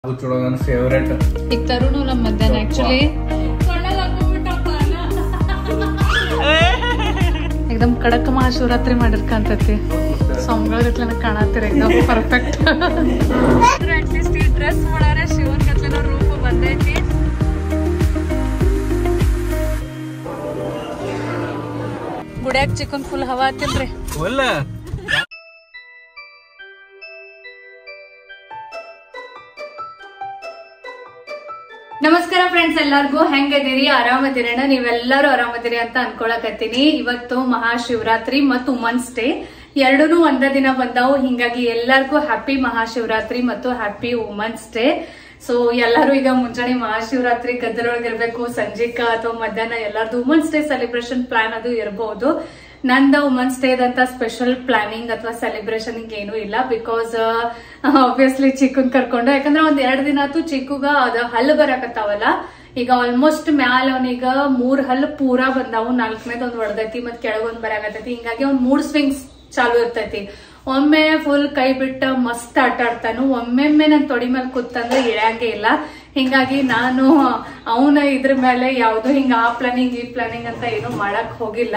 ಹುಚ್ಚುಳ ನನ್ನ ಫೇವ್ರೇಟ್ ಈಗ ತರುಣು ನಮ್ಮ ಮಧ್ಯಾಹ್ನ ಆಕ್ಚುಲಿ एकदम कडक महाशिवरात्री ಮಾಡಿರ್ಕಂತತಿ ಸೊಂಗಳಗತ್ಲೆನ ಕಾಣತ್ತೀರ एकदम ಪರ್ಫೆಕ್ಟ್ ಅಟ್ಲೀಸ್ಟ್ ಈ ಡ್ರೆಸ್ ಮಾಡಾರ ಶಿವನ್ ಗತ್ಲೆನ ರೂಪ ಬಂದೈತಿ ಗುಡ್ಯಾಗ ಚಿಕನ್ ಫುಲ್ ಹವಾ ಹತ್ತಿಲ್ರಿ ಒಲ್ಲ ನಮಸ್ಕಾರ ಫ್ರೆಂಡ್ಸ್ ಎಲ್ಲಾರ್ಗೂ ಹೆಂಗದಿರಿ ಆರಾಮದಿರಣ್ಣ ನೀವೆಲ್ಲರೂ ಆರಾಮದಿರಿ ಅಂತ ಅನ್ಕೊಳಕತ್ತೀನಿ ಇವತ್ತು ಮಹಾಶಿವರಾತ್ರಿ ಮತ್ತು ವುಮನ್ಸ್ ಡೇ ಎರಡೂ ಒಂದ ದಿನ ಬಂದಾವು ಹಿಂಗಾಗಿ ಎಲ್ಲಾರ್ಗೂ ಹ್ಯಾಪಿ ಮಹಾಶಿವರಾತ್ರಿ ಮತ್ತು ಹ್ಯಾಪಿ ವುಮನ್ಸ್ ಡೇ ಸೊ ಎಲ್ಲರೂ ಈಗ ಮುಂಜಾನೆ ಮಹಾಶಿವರಾತ್ರಿ ಗದ್ದಲೊಳಗಿರ್ಬೇಕು ಸಂಜೆಕ ಅಥವಾ ಮಧ್ಯಾಹ್ನ ಎಲ್ಲಾರ್ದು ವುಮನ್ಸ್ ಡೇ ಸೆಲೆಬ್ರೇಷನ್ ಪ್ಲಾನ್ ಅದು ಇರಬಹುದು ನಂದ ವುಮನ್ಸ್ ಡೇ ಅಂತ ಸ್ಪೆಷಲ್ ಪ್ಲಾನಿಂಗ್ ಅಥವಾ ಸೆಲೆಬ್ರೇಷನ್ ಏನೂ ಇಲ್ಲ ಬಿಕಾಸ್ ಆಬ್ವಿಯಸ್ಲಿ ಚಿಕ್ಕನ್ ಕರ್ಕೊಂಡು ಯಾಕಂದ್ರೆ ಒಂದ್ ಎರಡ್ ದಿನ ಆತು ಚಿಕ್ಕುಗ ಅದ ಹಲ್ಲು ಬರಾಕತ್ತಾವಲ್ಲ ಈಗ ಆಲ್ಮೋಸ್ಟ್ ಮ್ಯಾಲ ಅವನೀಗ ಮೂರ್ ಹಲ್ಲು ಪೂರಾ ಬಂದಾವು ನಾಲ್ಕನೇದ್ ಒಂದ್ ಹೊಡೆದೈತಿ ಮತ್ ಕೆಳಗೊಂದ್ ಬರಾಕತ್ತೈತಿ ಹಿಂಗಾಗಿ ಒಂದ್ ಮೂರ್ ಸ್ವಿಂಗ್ಸ್ ಚಾಲು ಇರ್ತೈತಿ ಒಮ್ಮೆ ಫುಲ್ ಕೈ ಬಿಟ್ಟ ಮಸ್ತ್ ಆಟ ಆಡ್ತಾನು ಒಮ್ಮೆಮ್ಮೆ ನನ್ ತೊಡಿ ಮೇಲೆ ಕೂತಂದ್ರೆ ಇಳ್ಯಾಂಗೆ ಇಲ್ಲ ಹಿಂಗಾಗಿ ನಾನು ಅವನ ಇದ್ರ ಮೇಲೆ ಯಾವ್ದು ಹಿಂಗ ಆ ಪ್ಲಾನಿಂಗ್ ಈ ಪ್ಲಾನಿಂಗ್ ಅಂತ ಏನು ಮಾಡಕ್ ಹೋಗಿಲ್ಲ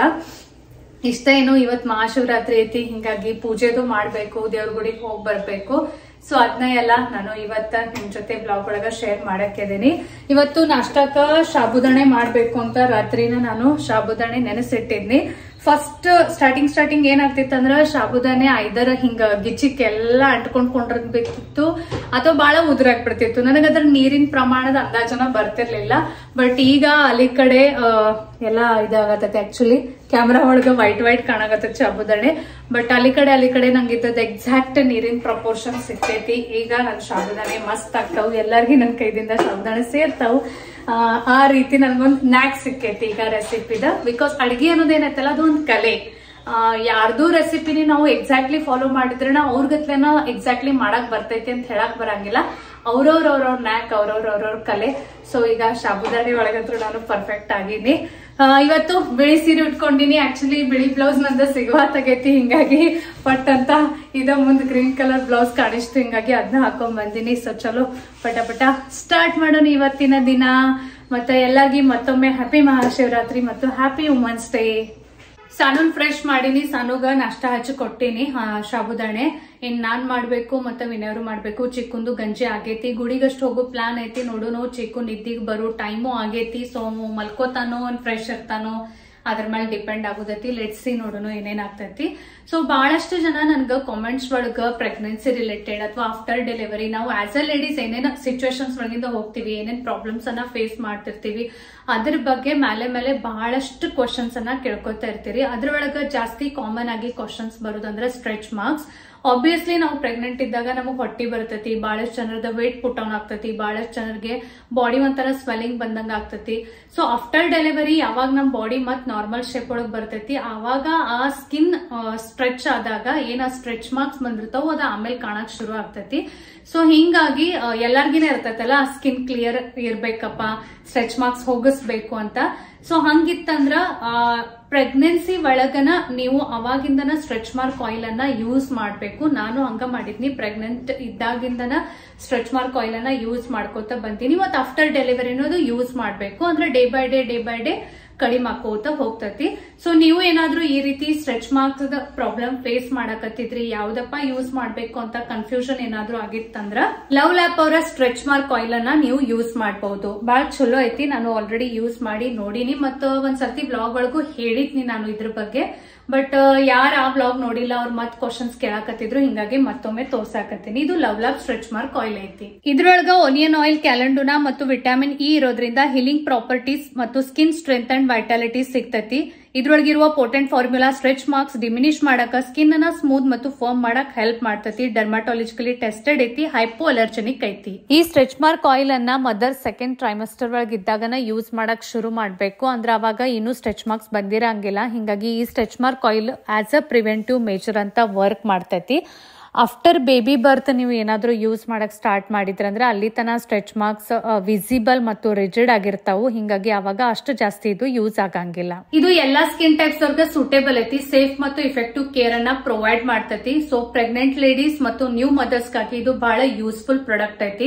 ಇಷ್ಟ ಏನು ಇವತ್ ಮಹಾಶಿವರಾತ್ರಿ ಐತಿ ಹಿಂಗಾಗಿ ಪೂಜೆದು ಮಾಡ್ಬೇಕು ದೇವ್ರ ಗುಡಿಗೆ ಹೋಗ್ ಬರ್ಬೇಕು ಸೊ ಅದನ್ನ ಎಲ್ಲ ನಾನು ಇವತ್ತ ನಿಮ್ ಜೊತೆ ಬ್ಲಾಗ್ ಒಳಗ ಶೇರ್ ಮಾಡಕ್ಕಿದೀನಿ ಇವತ್ತು ನಾಷ್ಟಕ್ಕ ಶಾಬುದಾಣೆ ಮಾಡ್ಬೇಕು ಅಂತ ರಾತ್ರಿನ ನಾನು ಶಾಬುದಾಣೆ ನೆನೆಸಿಟ್ಟಿದ್ನಿ ಫಸ್ಟ್ ಸ್ಟಾರ್ಟಿಂಗ್ ಸ್ಟಾರ್ಟಿಂಗ್ ಏನಾಗ್ತಿತ್ತಂದ್ರ ಶಾಬುದಾನೆ ಐದರ ಹಿಂಗ ಗಿಚ್ಚಿಕ್ಕೆಲ್ಲ ಅಂಟ್ಕೊಂಡ್ ಕೊಂಡಿರ್ಬೇಕಿತ್ತು ಅಥವಾ ಬಹಳ ಉದುರಾಗ್ಬಿಡ್ತಿತ್ತು ನನಗದ್ರ ನೀರಿನ ಪ್ರಮಾಣದ ಅಂದಾಜನ ಬರ್ತಿರ್ಲಿಲ್ಲ ಬಟ್ ಈಗ ಅಲ್ಲಿ ಕಡೆ ಆ, ಎಲ್ಲ ಇದಾಗತ್ತೈತೆ ಆಕ್ಚುಲಿ ಕ್ಯಾಮ್ರಾ ಒಳಗ ವೈಟ್ ವೈಟ್ ಕಾಣಾಗತ್ತೈತೆ ಶಾಬುದಾಣೆ ಬಟ್ ಅಲ್ಲಿ ಕಡೆ ಅಲ್ಲಿ ಕಡೆ ನಂಗೆ ಇದ್ದದ ಎಕ್ಸಾಕ್ಟ್ ನೀರಿನ ಪ್ರಪೋರ್ಷನ್ ಸಿಗ್ತೈತಿ ಈಗ ನನ್ ಶಾಬುದಾನೆ ಮಸ್ತ್ ಆಗ್ತಾವು ಎಲ್ಲರಿಗೂ ನನ್ ಕೈದಿಂದ ಶಾಬುದಾನೆ ಸೇರ್ತಾವು ಆ, ಆ ರೀತಿ ನನ್ಗೊಂದ್ ನ್ಯಾಕ್ ಸಿಕ್ಕೈತಿ ಈಗ ರೆಸಿಪಿದ ಬಿಕಾಸ್ ಅಡಿಗೆ ಅನ್ನೋದೇನೈತಲ್ಲ ಅದು ಒಂದ್ ಕಲೆ ಆ, ಯಾರ್ದು ರೆಸಿಪಿನಿ ನಾವು ಎಕ್ಸಾಕ್ಟ್ಲಿ ಫಾಲೋ ಮಾಡಿದ್ರೆ ಅವ್ರ ಗತ್ಲೆನ ಎಕ್ಸಾಕ್ಟ್ಲಿ ಮಾಡಕ್ ಬರ್ತೈತಿ ಅಂತ ಹೇಳಕ್ ಬರಂಗಿಲ್ಲ ಅವ್ರವ್ರ ಅವ್ರವ್ರ ನ್ಯಾಕ್ ಅವ್ರವ್ರ ಅವ್ರವ್ರ ಕಲೆ ಸೊ ಈಗ ಶಾಬುದಾನಿ ಒಳಗಂತೂ ನಾನು ಪರ್ಫೆಕ್ಟ್ ಆಗಿನಿ ಆ, ಇವತ್ತು ಬಿಳಿ ಸೀರೆ ಉಟ್ಕೊಂಡಿನಿ ಆಕ್ಚುಲಿ ಬಿಳಿ ಬ್ಲೌಸ್ ನಂದ ಸಿಗುವತ್ತಾಗೈತಿ ಹಿಂಗಾಗಿ ಪಟ್ ಅಂತ ಇದ ಮುಂದ್ ಗ್ರೀನ್ ಕಲರ್ ಬ್ಲೌಸ್ ಕಾಣಿಸ್ತು ಹಿಂಗಾಗಿ ಅದನ್ನ ಹಾಕೊಂಡ್ ಬಂದಿನಿ ಸೊ ಚಲೋ ಪಟ ಪಟ ಸ್ಟಾರ್ಟ್ ಮಾಡೋಣ ಇವತ್ತಿನ ದಿನ ಮತ್ತೆ ಎಲ್ಲಾರ್ಗಿ ಮತ್ತೊಮ್ಮೆ ಹ್ಯಾಪಿ ಮಹಾಶಿವರಾತ್ರಿ ಮತ್ತು ಹ್ಯಾಪಿ ವುಮನ್ಸ್ ಡೇ ಸಾನೂನ್ ಫ್ರೆಶ್ ಮಾಡೀನಿ ಸಾನುಗ ನಾಷ್ಟ ಹಚ್ಚಿ ಕೊಟ್ಟಿನಿ ಆ, ಶಾಬುದಾಣೆ ಇನ್ ನಾನ್ ಮಾಡ್ಬೇಕು ಮತ್ತೆ ವಿನಯರು ಮಾಡ್ಬೇಕು ಚಿಕ್ಕುಂದು ಗಂಜಿ ಆಗೈತಿ ಗುಡಿಗಷ್ಟು ಹೋಗೋ ಪ್ಲಾನ್ ಐತಿ ನೋಡುನು ಚಿಕ್ಕು ನಿದ್ದಿಗ್ ಬರೋ ಟೈಮು ಆಗೈತಿ ಸೊ ಮಲ್ಕೋತಾನೋ ಫ್ರೆಶ್ ಇರ್ತಾನೋ ಅದ್ರ ಮೇಲೆ ಡಿಪೆಂಡ್ ಆಗುದೈತಿ ಲೆಟ್ಸ್ ಸಿ ನೋಡೋಣ ಏನೇನ್ ಆಗ್ತೈತಿ ಸೊ ಬಹಳಷ್ಟು ಜನ ನನ್ಗ ಕಾಮೆಂಟ್ಸ್ ಒಳಗ ಪ್ರೆಗ್ನೆನ್ಸಿ ರಿಲೇಟೆಡ್ ಅಥವಾ ಆಫ್ಟರ್ ಡೆಲಿವರಿ ನಾವು ಆಸ್ ಅ ಲೇಡೀಸ್ ಏನೇನ್ ಸಿಚುವೇಶನ್ಸ್ ಒಳಗಿಂದ ಹೋಗ್ತೀವಿ ಏನೇನ್ ಪ್ರಾಬ್ಲಮ್ಸ್ ಅನ್ನ ಫೇಸ್ ಮಾಡ್ತಿರ್ತೀವಿ ಅದ್ರ ಬಗ್ಗೆ ಮೇಲೆ ಮೇಲೆ ಬಹಳಷ್ಟು ಕ್ವಶನ್ಸ್ ಅನ್ನ ಕೇಳ್ಕೊತಾ ಇರ್ತೀರಿ ಅದ್ರೊಳಗ ಜಾಸ್ತಿ ಕಾಮನ್ ಆಗಿ ಕ್ವಶನ್ಸ್ ಬರೋದಂದ್ರೆ ಸ್ಟ್ರೆಚ್ ಮಾರ್ಕ್ಸ್ ಆಬ್ವಿಯಸ್ಲಿ ನಾವು ಪ್ರೆಗ್ನೆಂಟ್ ಇದ್ದಾಗ ನಮಗೆ ಹೊಟ್ಟಿ ಬರ್ತೈತಿ ಬಹಳಷ್ಟು ಜನರದ ವೇಟ್ ಪುಟ್ ಆನ್ ಆಗ್ತೈತಿ ಬಹಳಷ್ಟು ಜನರಿಗೆ ಬಾಡಿ ಒಂಥರ ಸ್ವೆಲ್ಲಿಂಗ್ ಬಂದಂಗ ಆಗ್ತೈತಿ ಸೊ ಆಫ್ಟರ್ ಡೆಲಿವರಿ ಯಾವಾಗ ನಮ್ ಬಾಡಿ ಮತ್ ನಾರ್ಮಲ್ ಶೇಪ್ ಒಳಗ್ ಬರ್ತೈತಿ ಆವಾಗ ಆ ಸ್ಕಿನ್ ಸ್ಟ್ರೆಚ್ ಆದಾಗ ಏನ್ ಆ ಸ್ಟ್ರೆಚ್ ಮಾರ್ಕ್ಸ್ ಬಂದಿರ್ತಾವ ಅದ ಆಮೇಲೆ ಕಾಣಕ್ ಶುರು ಆಗ್ತೈತಿ ಸೊ ಹಿಂಗಾಗಿ ಆ, ಎಲ್ಲಾರ್ಗಿನೇ ಇರ್ತೈತಲ್ಲ ಸ್ಕಿನ್ ಕ್ಲಿಯರ್ ಇರ್ಬೇಕಪ್ಪ ಸ್ಟ್ರೆಚ್ ಮಾರ್ಕ್ಸ್ ಹೋಗಿಸ್ಬೇಕು ಅಂತ ಸೊ ಹಂಗಿತ್ತಂದ್ರ ಪ್ರೆಗ್ನೆನ್ಸಿ ಒಳಗನ ನೀವು ಅವಾಗಿಂದನ ಸ್ಟ್ರೆಚ್ ಮಾರ್ಕ್ ಆಯಿಲ್ ಅನ್ನ ಯೂಸ್ ಮಾಡ್ಬೇಕು ನಾನು ಹಂಗ ಮಾಡಿದ್ನಿ ಪ್ರೆಗ್ನೆಂಟ್ ಇದ್ದಾಗಿಂದನ ಸ್ಟ್ರೆಚ್ ಮಾರ್ಕ್ ಆಯಿಲ್ ಅನ್ನ ಯೂಸ್ ಮಾಡ್ಕೋತ ಬಂತೀನಿ ಮತ್ತೆ ಆಫ್ಟರ್ ಡೆಲಿವರಿ ಅನ್ನೋದು ಯೂಸ್ ಮಾಡ್ಬೇಕು ಅಂದ್ರೆ day by day day by day ಕಡಿಮೆ ಹಾಕೋತ ಹೋಗ್ತತಿ ಸೊ ನೀವು ಏನಾದ್ರೂ ಈ ರೀತಿ ಸ್ಟ್ರೆಚ್ ಮಾರ್ಕ್ಸ್ ಪ್ರಾಬ್ಲಮ್ ಫೇಸ್ ಮಾಡಕತ್ತಿದ್ರಿ ಯಾವ್ದಪ್ಪ ಯೂಸ್ ಮಾಡ್ಬೇಕು ಅಂತ ಕನ್ಫ್ಯೂಷನ್ ಏನಾದ್ರೂ ಆಗಿತ್ತಂದ್ರ ಲವ್ ಲ್ಯಾಪ್ ಅವರ ಸ್ಟ್ರೆಚ್ ಮಾರ್ಕ್ ಆಯಿಲ್ ಅನ್ನ ನೀವು ಯೂಸ್ ಮಾಡಬಹುದು ಬಾಳ ಚಲೋ ಐತಿ ನಾನು ಆಲ್ರೆಡಿ ಯೂಸ್ ಮಾಡಿ ನೋಡಿನಿ ಮತ್ತು ಒಂದ್ ಸರ್ತಿ ಬ್ಲಾಗ್ ಒಳಗೂ ಹೇಳಿದ್ನಿ ನಾನು ಇದ್ರ ಬಗ್ಗೆ ಬಟ್ ಯಾರು ಆ ಬ್ಲಾಗ್ ನೋಡಿಲ್ಲ ಅವ್ರು ಮತ್ ಕ್ವಶನ್ಸ್ ಕೇಳಾಕತ್ತಿದ್ರು ಹಿಂಗಾಗಿ ಮತ್ತೊಮ್ಮೆ ತೋರ್ಸಾಕತ್ತೀನಿ ಇದು love lab stretch mark oil ಐತಿ ಇದ್ರೊಳಗ ಒನಿಯನ್ ಆಯಿಲ್ ಕ್ಯಾಲೆಂಡುನಾ ಮತ್ತು ವಿಟಮಿನ್ ಇ ಇರೋದ್ರಿಂದ ಹೀಲಿಂಗ್ ಪ್ರಾಪರ್ಟೀಸ್ ಮತ್ತು ಸ್ಕಿನ್ ಸ್ಟ್ರೆಂತ್ ಅಂಡ್ ವೈಟಾಲಿಟಿ ಸಿಗ್ತತಿ ಇದ್ರೊಳಗಿರುವ potent formula stretch marks diminish ಮಾಡಕ ಸ್ಕಿನ್ ಅನ್ನ ಸ್ಮೂತ್ ಮತ್ತು ಫರ್ಮ್ ಮಾಡಕ್ ಹೆಲ್ಪ್ ಮಾಡ್ತತಿ ಡರ್ಮಾಟಾಲಜಿಕಲಿ ಟೆಸ್ಟೆಡ್ ಐತಿ ಹೈಪೋ ಅಲರ್ಜೆನಿಕ್ ಐತಿ ಈ ಸ್ಟ್ರೆಚ್ ಮಾರ್ಕ್ ಆಯಿಲ್ ಅನ್ನ ಮದರ್ ಸೆಕೆಂಡ್ ಟ್ರೈಮಸ್ಟರ್ ಒಳಗೆ ಇದ್ದಾಗನ ಯೂಸ್ ಮಾಡಕ್ ಶುರು ಮಾಡ್ಬೇಕು ಅಂದ್ರೆ ಅವಾಗ ಇನ್ನೂ ಸ್ಟ್ರೆಚ್ ಮಾರ್ಕ್ಸ್ ಬಂದಿರಂಗಿಲ್ಲ ಹಿಂಗಾಗಿ ಈ stretch mark oil as a preventive measure ಅಂತ ವರ್ಕ್ ಮಾಡ್ತೈತಿ ಆಫ್ಟರ್ ಬೇಬಿ ಬರ್ತ್ ನೀವು ಏನಾದರೂ ಯೂಸ್ ಮಾಡಕ್ ಸ್ಟಾರ್ಟ್ ಮಾಡಿದ್ರಂದ್ರೆ ಅಲ್ಲಿ ತನ ಸ್ಟ್ರೆಚ್ ಮಾರ್ಕ್ಸ್ ವಿಸಿಬಲ್ ಮತ್ತು ರಿಜಿಡ್ ಆಗಿರ್ತಾವು ಹಿಂಗಾಗಿ ಅವಾಗ ಅಷ್ಟು ಜಾಸ್ತಿ ಇದು ಯೂಸ್ ಆಗಂಗಿಲ್ಲ ಇದು ಎಲ್ಲಾ ಸ್ಕಿನ್ ಟೈಪ್ಸ್ ಅವ್ರಿಗೆ ಸೂಟೇಬಲ್ ಐತಿ ಸೇಫ್ ಮತ್ತು ಇಫೆಕ್ಟಿವ್ ಕೇರ್ ಅನ್ನ ಪ್ರೊವೈಡ್ ಮಾಡ್ತೈತಿ ಸೊ ಪ್ರೆಗ್ನೆಂಟ್ ಲೇಡೀಸ್ ಮತ್ತು ನ್ಯೂ ಮದರ್ಸ್ ಗಾಗಿ ಇದು ಬಹಳ ಯೂಸ್ಫುಲ್ ಪ್ರಾಡಕ್ಟ್ ಐತಿ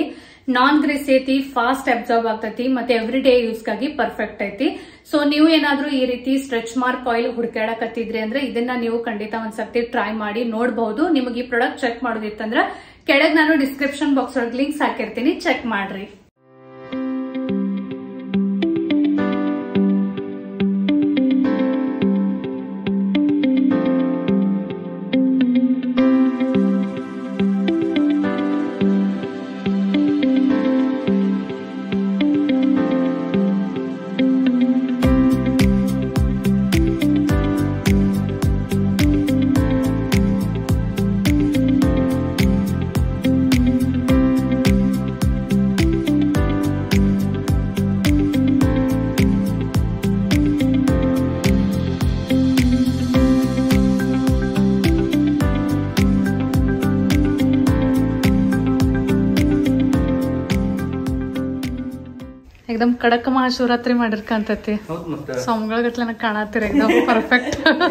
ನಾನ್ ಗ್ರೀಸ್ ಐತಿ ಫಾಸ್ಟ್ ಅಬ್ಸಾರ್ಬ್ ಆಗ್ತೈತಿ ಮತ್ತೆ ಎವ್ರಿ ಡೇ ಯೂಸ್ಗಾಗಿ ಪರ್ಫೆಕ್ಟ್ ಐತಿ ಸೊ ನೀವು ಏನಾದ್ರೂ ಈ ರೀತಿ ಸ್ಟ್ರೆಚ್ ಮಾರ್ಕ್ ಆಯಿಲ್ ಹುಡ್ಕಾಡಕತ್ತಿದ್ರಿ ಅಂದ್ರೆ ಇದನ್ನ ನೀವು ಖಂಡಿತ ಒಂದ್ಸರ್ತಿ ಟ್ರೈ ಮಾಡಿ ನೋಡಬಹುದು ನಿಮಗೆ ಈ ಪ್ರಾಡಕ್ಟ್ ಚೆಕ್ ಮಾಡೋದಿತ್ತಂದ್ರ ಕೆಳಗ್ ನಾನು ಡಿಸ್ಕ್ರಿಪ್ಷನ್ ಬಾಕ್ಸ್ ಒಳಗೆ ಲಿಂಕ್ಸ್ ಹಾಕಿರ್ತೀನಿ ಚೆಕ್ ಮಾಡ್ರಿ ಎಕ್ದಮ್ ಕಡಕ ಮಹಾಶಿವರಾತ್ರಿ ಮಾಡಿರ್ಕಂತತಿ ಹೌದ್ ಮತ್ತೆ ಸೋಮಗಳಗತ್ಲೆ ಕಾಣತ್ತೀರಿ ಎಕ್ದಮ್ ಪರ್ಫೆಕ್ಟ್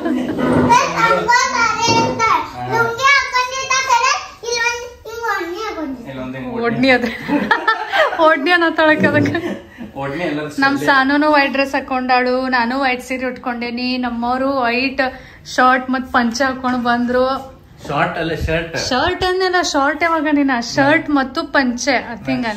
ಲುಂಗಿ ಹಾಕೊಂಡಿರ್ತಾರೆ ಇಲ್ಲೊಂದು ಹಿಂಗ್ ಒಣ್ಣೆ ಹಾಕೊಂಡಿರ್ತಾರೆ ಇಲ್ಲೊಂದ್ ಹಿಂಗ್ ಒಡ್ನಿ ಅದ ಒಡ್ನಿ ಅನ್ನತ್ತಾಳಕ ಅದಕ್ಕೆ ಒಡ್ನೆ ಎಲ್ಲರೂ ನಮ್ ಸಾನುನು ವೈಟ್ ಡ್ರೆಸ್ ಹಾಕೊಂಡಾಳು ನಾನು ವೈಟ್ ಸೀರೆ ಉಟ್ಕೊಂಡೇನಿ ನಮ್ಮವರು ವೈಟ್ ಶರ್ಟ್ ಮತ್ ಪಂಚೆ ಹಾಕೊಂಡ್ ಬಂದ್ರು ಶಾರ್ಟ್ ಅಲ್ಲ ಶರ್ಟ್ ಶರ್ಟ್ ಅಂದಿಲ್ಲ ಶಾರ್ಟ್ ಯಾವಾಗ ನೀನ ಶರ್ಟ್ ಮತ್ತು ಪಂಚೆ ಅತ್ತಿಂಗ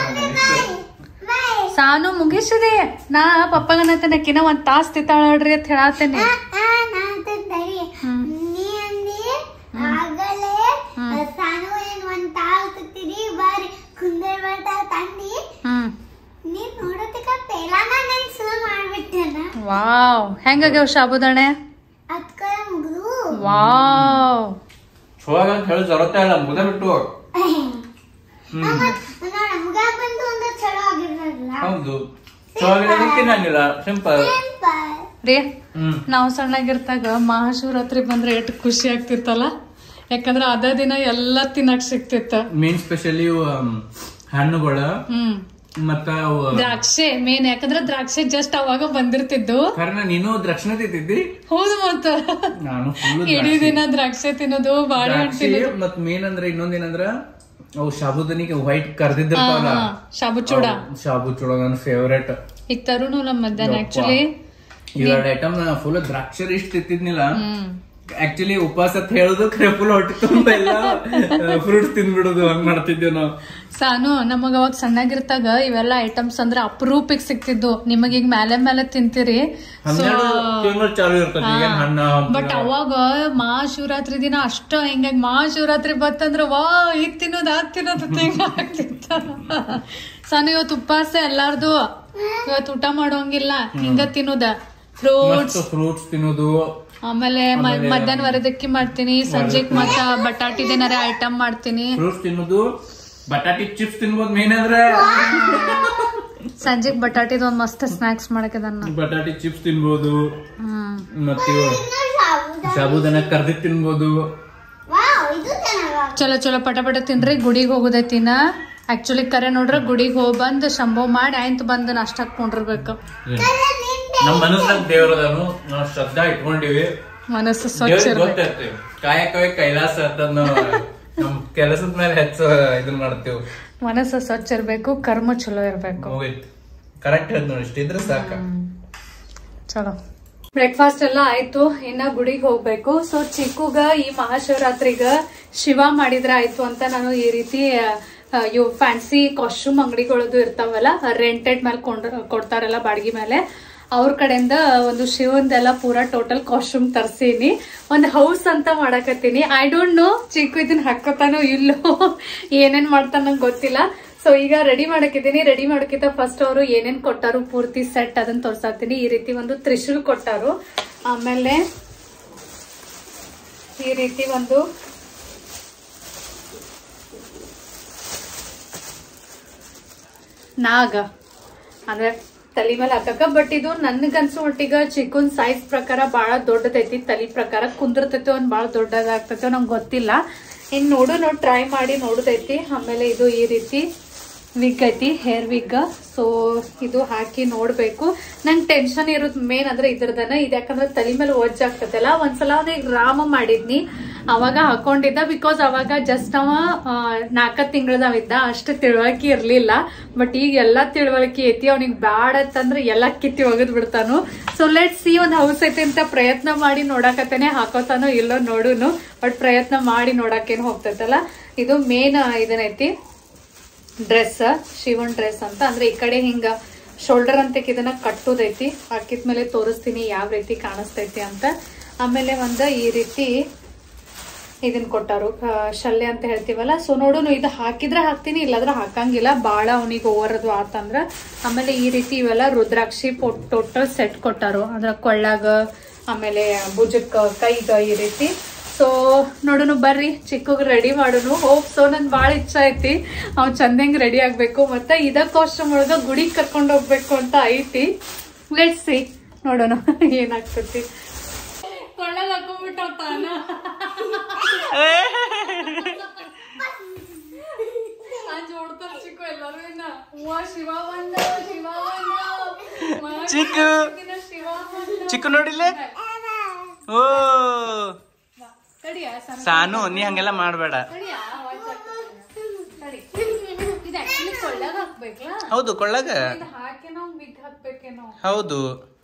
ಸಾನು ಮುಗಿಸಿದೆ ನಾ ಪಪ್ಪಗನತನಕಿನ ಒಂದ್ ತಾಸ್ ತಿತ್ತಾಳ್ರಿ ಅಂತ ಹೇಳತ್ತೇನೆ ಹ್ಮ್. ನೀ ಅಂದಿ ಆಗಲೇ ಸಾನು ಏನ್ ಒಂದ್ ತಾವ್ ತಿತ್ತಿದಿ ಬಾರಿ ಕುಂದರ್ ಬರ್ತ ತಂದಿ ಹ್ಮ್ ನೀನ್ ನೋಡೋದಕ್ಕ ಪೇಲಾನ ನನ್ ಶುರು ಮಾಡ್ಬಿಟ್ಟೆನ ವಾವ್ ಹೆಂಗಾಗ್ಯಾವ ಶಾಬುದಾಣೆ ಅದ್ಕರ ಮುಗಿದು ವಾವ್ ಶೋಗ ಅಂತ ಹೇಳಿ ಜರತ್ತೆ ಇಲ್ಲ ಮುಗ್ದ ಬಿಟ್ಟು ನಮಗ ಬಂದು ಒಂದು ಚಲೋ ಆಗಿರಲ್ಲ ಹೌದು ಶೋಗ ತಿನ್ನಂಗಿಲ್ಲ ಸಿಂಪಲ್ ಸಿಂಪಲ್ ರೀ ಹ್ಮ್ ನಾವು ಸಣ್ಣಗಿರ್ತಾಗ ಮಹಾಶಿವರಾತ್ರಿ ಬಂದ್ರೆ ಎಷ್ಟು ಖುಷಿ ಆಗ್ತಿತ್ತಲ್ಲ ಯಾಕಂದ್ರ ಅದ ದಿನ ಎಲ್ಲಾ ತಿನ್ನಕ್ ಸಿಕ್ತಿತ್ತ ಮೇನ್ ಸ್ಪೆಷಲಿ ಹಣ್ಣುಗಳ ಹ್ಮ್ ಮತ್ತ ಅವು ದ್ರಾಕ್ಷೆ ಮೇನ್ ಯಾಕಂದ್ರ ದ್ರಾಕ್ಷೆ ಜಸ್ಟ್ ಅವಾಗ ಬಂದಿರ್ತಿದ್ದು ಕಾರಣ ನೀನು ದ್ರಕ್ಷಣ ತಿಂತಿದ್ದಿ ಹೌದು ಮತ್ತ ನಾನು ಫುಲ್ ಇಡೀ ದಿನ ದ್ರಾಕ್ಷೆ ತಿನ್ನೋದು ಬಾಳೆಹಣ್ಣು ತಿನ್ನೋದು ಮತ್ ಮೇನ್ ಅಂದ್ರೆ ಇನ್ನೊಂದೇನಂದ್ರ ಅವು ಶಾಬುದನಿಗೆ ವೈಟ್ ಕರ್ದಿದ್ದಿರ್ತಾವಲ್ಲ ಹಾ, ಶಾಬು ಚೂಡ ಅವು ಶಾಬು ಚೂಡ ನನ್ನ ಫೇವ್ರೇಟ್ ಈಗ ತರುಣು ನಮ್ಮ ಮಧ್ಯಾಹ್ನ ಆಕ್ಚುಲಿ ಇವೆರಡು ಐಟಮ್ ನಾ ಫುಲ್ ದ್ರಾಕ್ಷರ ಇಷ್ಟ ತಿಂತಿದ್ನಿಲ್ಲ ಹ್ಮ್ ಆಕ್ಚುಲಿ ಉಪವಾಸ ಅಂತ ಹೇಳುದು ಖರೆ ಫುಲ್ ಹೊಟ್ಟೆ ತುಂಬ ಎಲ್ಲ ಫ್ರೂಟ್ಸ್ ತಿಂದ್ಬಿಡುದು ಹಂಗ್ ಮಾಡ್ತಿದ್ದೇವ್ ನಾವು ಸಾನು ನಮಗ ಅವಾಗ ಸಣ್ಣಗಿರ್ತಾಗ ಇವೆಲ್ಲ ಐಟಮ್ಸ್ ಅಂದ್ರ ಅಪರೂಪಕ್ ಸಿಕ್ತಿದ್ದು ನಿಮಗ ಈಗ ಮೇಲೆ ಮೇಲೆ ತಿಂತೀರಿ ಹನ್ನೆರಡು ತಿಂಗಳು ಚಾಲು ಇರ್ತದೆ ಈಗ ಹಣ್ಣ ಬಟ್ ಅವಾಗ ಮಹಾಶಿವರಾತ್ರಿ ದಿನ ಅಷ್ಟ ಹಿಂಗಾಗಿ ಮಹಾಶಿವರಾತ್ರಿ ಬತ್ತಂದ್ರ ವಾ ಇದ್ ತಿನ್ನೋದ್ ಅದ್ ತಿನ್ನೋದ್ ಅಂತ ಹಿಂಗ ಆಗ್ತಿತ್ತ ಸಾನು ಇವತ್ತು ಉಪವಾಸ ಎಲ್ಲಾರ್ದು ಇವತ್ತು ಊಟ ಮಾಡೋಂಗಿಲ್ಲ ಹಿಂಗ ತಿನ್ನೋದ ಫ್ರೂಟ್ಸ್ ಮಸ್ತ್ ಫ್ರೂಟ್ಸ್ ತಿನ್ನೋದು ಆಮೇಲೆ ಮ- ಮಧ್ಯಾಹ್ನ ವರದಕ್ಕಿ ಮಾಡ್ತೀನಿ ಸಂಜೆಗ್ ಮತ್ತ ಬಟಾಟಿದೇನಾರ ಐಟಮ್ ಮಾಡ್ತೀನಿ ಫ್ರೂಟ್ಸ್ ತಿನ್ನೋದು ಬಟಾಟಿ ಚಿಪ್ಸ್ ತಿನ್ಬೋದು ಮೇನ್ ಅಂದ್ರೆ ಸಂಜೆಗ್ ಬಟಾಟಿದ ಒಂದ್ ಮಸ್ತ್ ಸ್ನಾಕ್ಸ್ ಮಾಡಕದನ್ನ ಬಟಾಟಿ ಚಿಪ್ಸ್ ತಿನ್ಬೋದು ಹ್ಮ್ ಮತ್ತೆ ಇನ್ನು ಸಾಬೂದಾನ ಸಾಬುದನ ಕರ್ದಿ ತಿನ್ಬೋದು ವಾವ್ ಇದು ಚೆನ್ನಾಗ ಚಲೋ ಚಲೋ ಪಟ ಪಟ ತಿನ್ರಿ ಗುಡಿಗೆ ಹೋಗುದೈತಿನ ಆಕ್ಚುಲಿ ಕರೆ ನೋಡ್ರ ಗುಡಿಗೆ ಹೋಗ್ ಬಂದ್ ಶಂಭೋ ಮಾಡಿ ಆಯ್ತು ಬಂದ್ ನಾಷ್ಟ ಹಾಕೊಂಡಿರ್ಬೇಕು ನಮ್ ಮನಸ್ಸಾಗ ದೇವ್ರದನು ನಾವು ಶ್ರದ್ಧಾ ಇಟ್ಕೊಂಡಿವಿ ಮನಸ್ಸು ಸ್ವಚ್ಛ ದೇವ್ರಿಗೆ ಇರ್ಬೇಕು ಗೊತ್ತಿರ್ತೇವೆ ಕಾಯಕವೇ ಕೈಲಾಸ ಅಂತ ನಾವು ನಮ್ ಕೆಲಸದ ಮೇಲೆ ಹೆಚ್ಚು ಇದನ್ ಮಾಡ್ತೇವೆ ಮನಸ್ಸು ಸ್ವಚ್ಛ ಇರ್ಬೇಕು ಕರ್ಮ ಚಲೋ ಇರ್ಬೇಕು ಮುಗೀತು ಕರೆಕ್ಟ್ ಹೇಳ್ ನೋಡಿ ಇಷ್ಟಿದ್ರೆ ಸಾಕ ಚಲೋ ಬ್ರೇಕ್ಫಾಸ್ಟ್ ಎಲ್ಲ ಆಯ್ತು ಇನ್ನ ಗುಡಿಗೆ ಹೋಗ್ಬೇಕು ಸೊ ಚಿಕ್ಕುಗ ಈ ಮಹಾಶಿವರಾತ್ರಿಗ ಶಿವ ಮಾಡಿದ್ರ ಆಯ್ತು ಅಂತ ನಾನು ಈ ರೀತಿ ಆ, ಇವು ಫ್ಯಾನ್ಸಿ ಕಾಸ್ಟ್ಯೂಮ್ ಅಂಗಡಿಗಳದು ಇರ್ತಾವಲ್ಲ ರೆಂಟೆಡ್ ಮೇಲೆ ಕೊಂಡ್ ಕೊಡ್ತಾರಲ್ಲ ಬಾಡಿಗೆ ಮೇಲೆ ಅವ್ರ ಕಡೆಯಿಂದ ಒಂದು ಶಿವಂದೆಲ್ಲ ಪೂರಾ ಟೋಟಲ್ ಕಾಸ್ಟ್ಯೂಮ್ ತರ್ಸೀನಿ ಒಂದು ಹೌಸ್ ಅಂತ ಮಾಡಕತ್ತೀನಿ ಐ ಡೋಂಟ್ ನೋ ಚಿಕ್ಕು ಇದನ್ನ ಹಾಕೋತಾನೋ ಇಲ್ಲೋ ಏನೇನ್ ಮಾಡ್ತಾನ ನಂಗೆ ಗೊತ್ತಿಲ್ಲ ಸೊ ಈಗ ರೆಡಿ ಮಾಡಕಿದ್ದೀನಿ ರೆಡಿ ಮಾಡೋಕ್ಕಿಂತ ಫಸ್ಟ್ ಅವರು ಏನೇನ್ ಕೊಟ್ಟಾರು ಪೂರ್ತಿ ಸೆಟ್ ಅದನ್ನ ತೋರ್ಸಾತೀನಿ ಈ ರೀತಿ ಒಂದು ತ್ರಿಶೂಲ್ ಕೊಟ್ಟಾರು ಆಮೇಲೆ ಈ ರೀತಿ ಒಂದು ನಾಗ ಅಂದ್ರೆ ತಲಿ ಮೇಲೆ ಹಾಕಕ ಬಟ್ ಇದು ನನ್ಗನ್ಸೋ ಒಟ್ಟಿಗ ಚಿಕ್ಕನ್ ಸೈಜ್ ಪ್ರಕಾರ ಬಹಳ ದೊಡ್ಡದೈತಿ ತಲಿ ಪ್ರಕಾರ ಕುಂದಿರ್ತೈತಿ ಒಂದ್ ಬಹಳ ದೊಡ್ಡದಾಗ್ತೈತಿ ನಂಗೆ ಗೊತ್ತಿಲ್ಲ ಇನ್ ನೋಡು ನೋಡಿ ಟ್ರೈ ಮಾಡಿ ನೋಡುದೈತಿ ಆಮೇಲೆ ಇದು ಈ ರೀತಿ ವಿಗ್ ಐತಿ ಹೇರ್ ವಿಗ್ ಸೊ ಇದು ಹಾಕಿ ನೋಡ್ಬೇಕು ನಂಗೆ ಟೆನ್ಷನ್ ಇರೋದು ಮೇನ್ ಅಂದ್ರೆ ಇದ್ರದನ ಇದು ಯಾಕಂದ್ರೆ ತಲೆ ಮೇಲೆ ಒಜ್ಜ ಆಗ್ತದಲ್ಲ ಒಂದ್ಸಲ ಅವ್ನಿಗೆ ರಾಮ ಮಾಡಿದ್ನಿ ಅವಾಗ ಹಾಕೊಂಡಿದ್ದ ಬಿಕಾಸ್ ಅವಾಗ ಜಸ್ಟ್ ಅವ ನಾಲ್ಕ ತಿಂಗಳದವಿದ್ದ ಅಷ್ಟು ತಿಳುವಳಿಕೆ ಇರ್ಲಿಲ್ಲ ಬಟ್ ಈಗ ಎಲ್ಲಾ ತಿಳುವಳಿಕೆ ಐತಿ ಅವ್ನಿಗೆ ಬ್ಯಾಡ ಅಂತಂದ್ರೆ ಎಲ್ಲಾ ಕಿತ್ತಿ ಒಗದ್ ಬಿಡ್ತಾನು ಸೊ ಲೆಟ್ ಸಿ ಒಂದ್ ಹೌಸ್ ಐತಿ ಅಂತ ಪ್ರಯತ್ನ ಮಾಡಿ ನೋಡಕತ್ತೇನೆ ಹಾಕೋತಾನೋ ಇಲ್ಲೋ ನೋಡುನು ಬಟ್ ಪ್ರಯತ್ನ ಮಾಡಿ ನೋಡಕ್ಕೇನು ಹೋಗ್ತೈತಲ್ಲ ಇದು ಮೇನ್ ಇದನ್ನೈತಿ ಡ್ರೆಸ್ ಶಿವನ್ ಡ್ರೆಸ್ ಅಂತ ಅಂದ್ರೆ ಈ ಕಡೆ ಹಿಂಗ ಶೋಲ್ಡರ್ ಅಂತ ಇದನ್ನ ಕಟ್ಟೋದೈತಿ ಹಾಕಿದ್ಮೇಲೆ ತೋರಿಸ್ತೀನಿ ಯಾವ ರೀತಿ ಕಾಣಿಸ್ತೈತಿ ಅಂತ ಆಮೇಲೆ ಒಂದ ಈ ರೀತಿ ಇದನ್ ಕೊಟ್ಟಾರು ಆ, ಶಲ್ಯ ಅಂತ ಹೇಳ್ತೀವಲ್ಲ ಸೊ ನೋಡುನು ಇದು ಹಾಕಿದ್ರೆ ಹಾಕ್ತೀನಿ ಇಲ್ಲಾಂದ್ರೆ ಹಾಕಂಗಿಲ್ಲ ಬಾಳ ಅವನಿಗೆ ಓವರ್ ಅದು ಆತಂದ್ರ ಆಮೇಲೆ ಈ ರೀತಿ ಇವೆಲ್ಲ ರುದ್ರಾಕ್ಷಿ ಟೋಟಲ್ ಸೆಟ್ ಕೊಟ್ಟಾರು ಅಂದ್ರ ಕೊಳ್ಳಾಗ ಆಮೇಲೆ ಭುಜಕ್ಕ ಕೈಗ ಈ ರೀತಿ ಸೊ ನೋಡುನು ಬರ್ರಿ ಚಿಕ್ಕಗ್ ರೆಡಿ ಮಾಡುನು ಹೋಪ್ ಸೊ ನನ್ ಬಾಳ ಇಚ್ಛೆ ಐತಿ ಅವ್ ಚಂದಂಗ್ ರೆಡಿ ಆಗ್ಬೇಕು ಮತ್ತೆ ಇದ ಕಾಸ್ಟ್ಯೂಮ್ ಒಳಗ ಗುಡಿಗ್ ಕರ್ಕೊಂಡ್ ಹೋಗ್ಬೇಕು ಅಂತ ಐತಿ ಲೆಟ್ ಸಿ ನೋಡೋಣ ಏನಾಗ್ತತಿ ಕೊಳ್ಳಾಗ ಹಾಕೊಂಡ್ಬಿಟ್ಟವ್ ತಾನ ನಾನ್ ಜೋಡ್ತಾರ ಚಿಕ್ಕು ಎಲ್ಲರೂ ಇನ್ನ ಹೂವ ಶಿವ ಬಂದ ಶಿವ ಬಂದ ಮಗ ಚಿಕ್ಕು. ದಿನ ಶಿವ ಬಂದ ಚಿಕ್ಕು ನೋಡಿಲ್ಲ ಓ ತಡಿಯ ಸಣ್ಣ ಸಾನು ನೀ ಹಂಗೆಲ್ಲ ಮಾಡ್ಬೇಡ ತಡಿಯ ವಾಚ್ ತಡಿ ಇದು ಆಕ್ಚುಲಿ ಕೊಳ್ಳಾಗ ಹಾಕ್ಬೇಕಲ್ಲ ಹೌದು ಕೊಳ್ಳಗ ಇದು ಹಾಕಿ ನಾವು ಬಿಗ್ ಹಾಕ್ಬೇಕೇನೋ ಹೌದು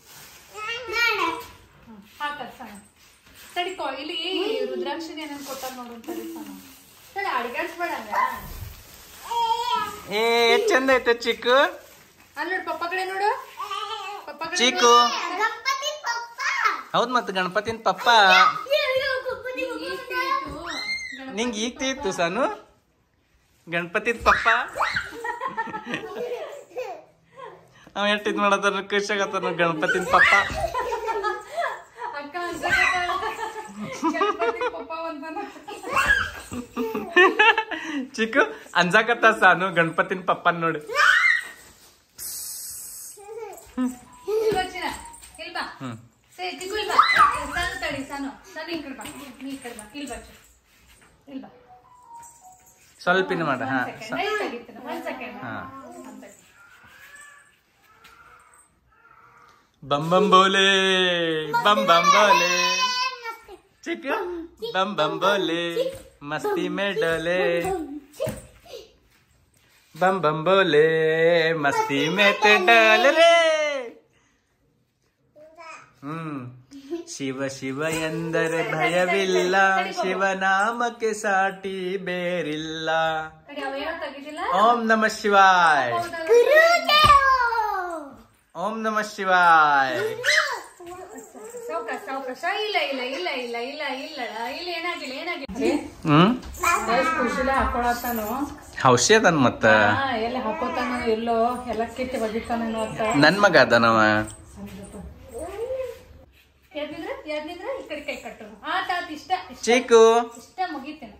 ಹಾಕತ್ ಸಣ್ಣ ತಡಿ ಕೊ- ಇಲ್ಲಿ ರುದ್ರಾಕ್ಷಿನ ಏನೇನ್ ಕೊಟ್ಟಾರ ನೋಡು ತಡಿ ಸಣ್ಣ ತಡಿ ಅಡ್ಗಾಡ್ಸ್ಬೇಡ ಹಂಗ ಏ ಎಷ್ಟ್ ಚಂದ ಐತೆ ಚಿಕ್ಕು ಅಲ್ಲಿ ನೋಡು ಪಪ್ಪ ಕಡೆ ನೋಡು ಪಪ್ಪ ಕಡೆ ಚಿಕ್ಕು ಗಣಪತಿ ಪಪ್ಪ ಹೌದ್ ಮತ್ ಗಣಪತಿನ ಪಪ್ಪ ಗಣಪತಿ ಈಗ ತಿಳಿತು. ನಿಂಗ್ ಈಗ ತೀರ್ತು ಸಾನು ಗಣಪತಿ ಪಪ್ಪ ಅವ ಎಷ್ಟ್ ಇದ್ ಮಾಡತಾನ ಖುಷಿ ಆಗತ್ತಾನ ಗಣಪತಿನ ಪಪ್ಪ ಅಕ್ಕ ಅನ್ಸಕತ್ತಾಳ. ಗಣಪತಿ ಪಪ್ಪ ಅಂತಾನ. ಚಿಕ್ಕು ಅಂಜಾಕತ್ತ ಸಾನು ಗಣಪತಿನ ಪಪ್ಪನ್ ನೋಡಿ ಇಲ್ಲಿ ಬಾ ಚಿನ್ನ, ಇಲ್ಲಿ ಬಾ. ಹ್ಮ್ ಸೇ, ಚಿಕ್ಕು ಇಲ್ಲಿ ಬಾ. ಸಾನು ತಡಿ, ಸಾನು. ಸಾನು ಈ ಕಡೆ ಬಾ. ನೀ ಈ ಕಡೆ ಬಾ. ಇಲ್ಲಿ ಬಾ ಚಿಕ್ಕು. ಇಲ್ಲಿ ಬಾ. ಸ್ವಲ್ಪ ಇನ್ನು ಮಾಡ ಹಾ ಒಂದ್ second. ಐದ್ ತೆಗಿತೀನಿ. ಒಂದ್ second. ಹಾ. ಒಂದ್ second. ಬಂ ಬಂ ಬೋಲೆ ಬಂ ಬಂ ಬೋಲೆ ಚಿಕ್ಕು ಬಂ ಬಂ ಬೋಲೆ ಮಸ್ತಿ में डोले ಬಂ ಬಂ ಬೋಲೆ ಮಸ್ತಿ में ते डोल रे ಹ್ಮ್ ಶಿವ ಶಿವ ಎಂದರೆ ಭಯವಿಲ್ಲ ಶಿವನಾಮಕ್ಕೆ ಸಾಟಿ ಬೇರಿಲ್ಲ ತಡಿ, ಅವ ಏನೋ ತೆಗಿದಿಲ್ಲ? ಓಂ ನಮ ಶಿವಾಯ್ ಹೌದಾ? ಓಂ ನಮ ಶಿವಾಯ್ ಸಾವ್ಕಾಶ, ಸಾವ್ಕಾಶ. ಇಲ್ಲ ಇಲ್ಲ ಇಲ್ಲ ಇಲ್ಲ ಇಲ್ಲ ಇಲ್ಲ ಇಲ್ಲ ಏನಾಗಿಲ್ಲ ಏನಾಗಿಲ್ಲ ಹ್ಮ್ ಎಷ್ಟ್ ಖುಷಿಲೇ ಹಾಕೊಳತ್ತಾನು ಔಷಧ ಮತ್ತ ಹಾ ಎಲ್ಲಿ ಹಾಕೋತಾನೋ ಇಲ್ಲೋ ಎಲ್ಲ ಕಿತ್ತಿ ಬಜಿತಾನೇನೋ ಅಂತ ನನ್ ಮಗ ಅದನವ ಎದ್ನಿದ್ರ ಎದ್ನಿದ್ರ ಈ ಕಡೆ ಕೈ ಕಟ್ಟು ಆತ ಆತ ಇಷ್ಟ ಇಷ್ಟ ಚೀಕು ಇಷ್ಟ ಮುಗಿತೇನೆ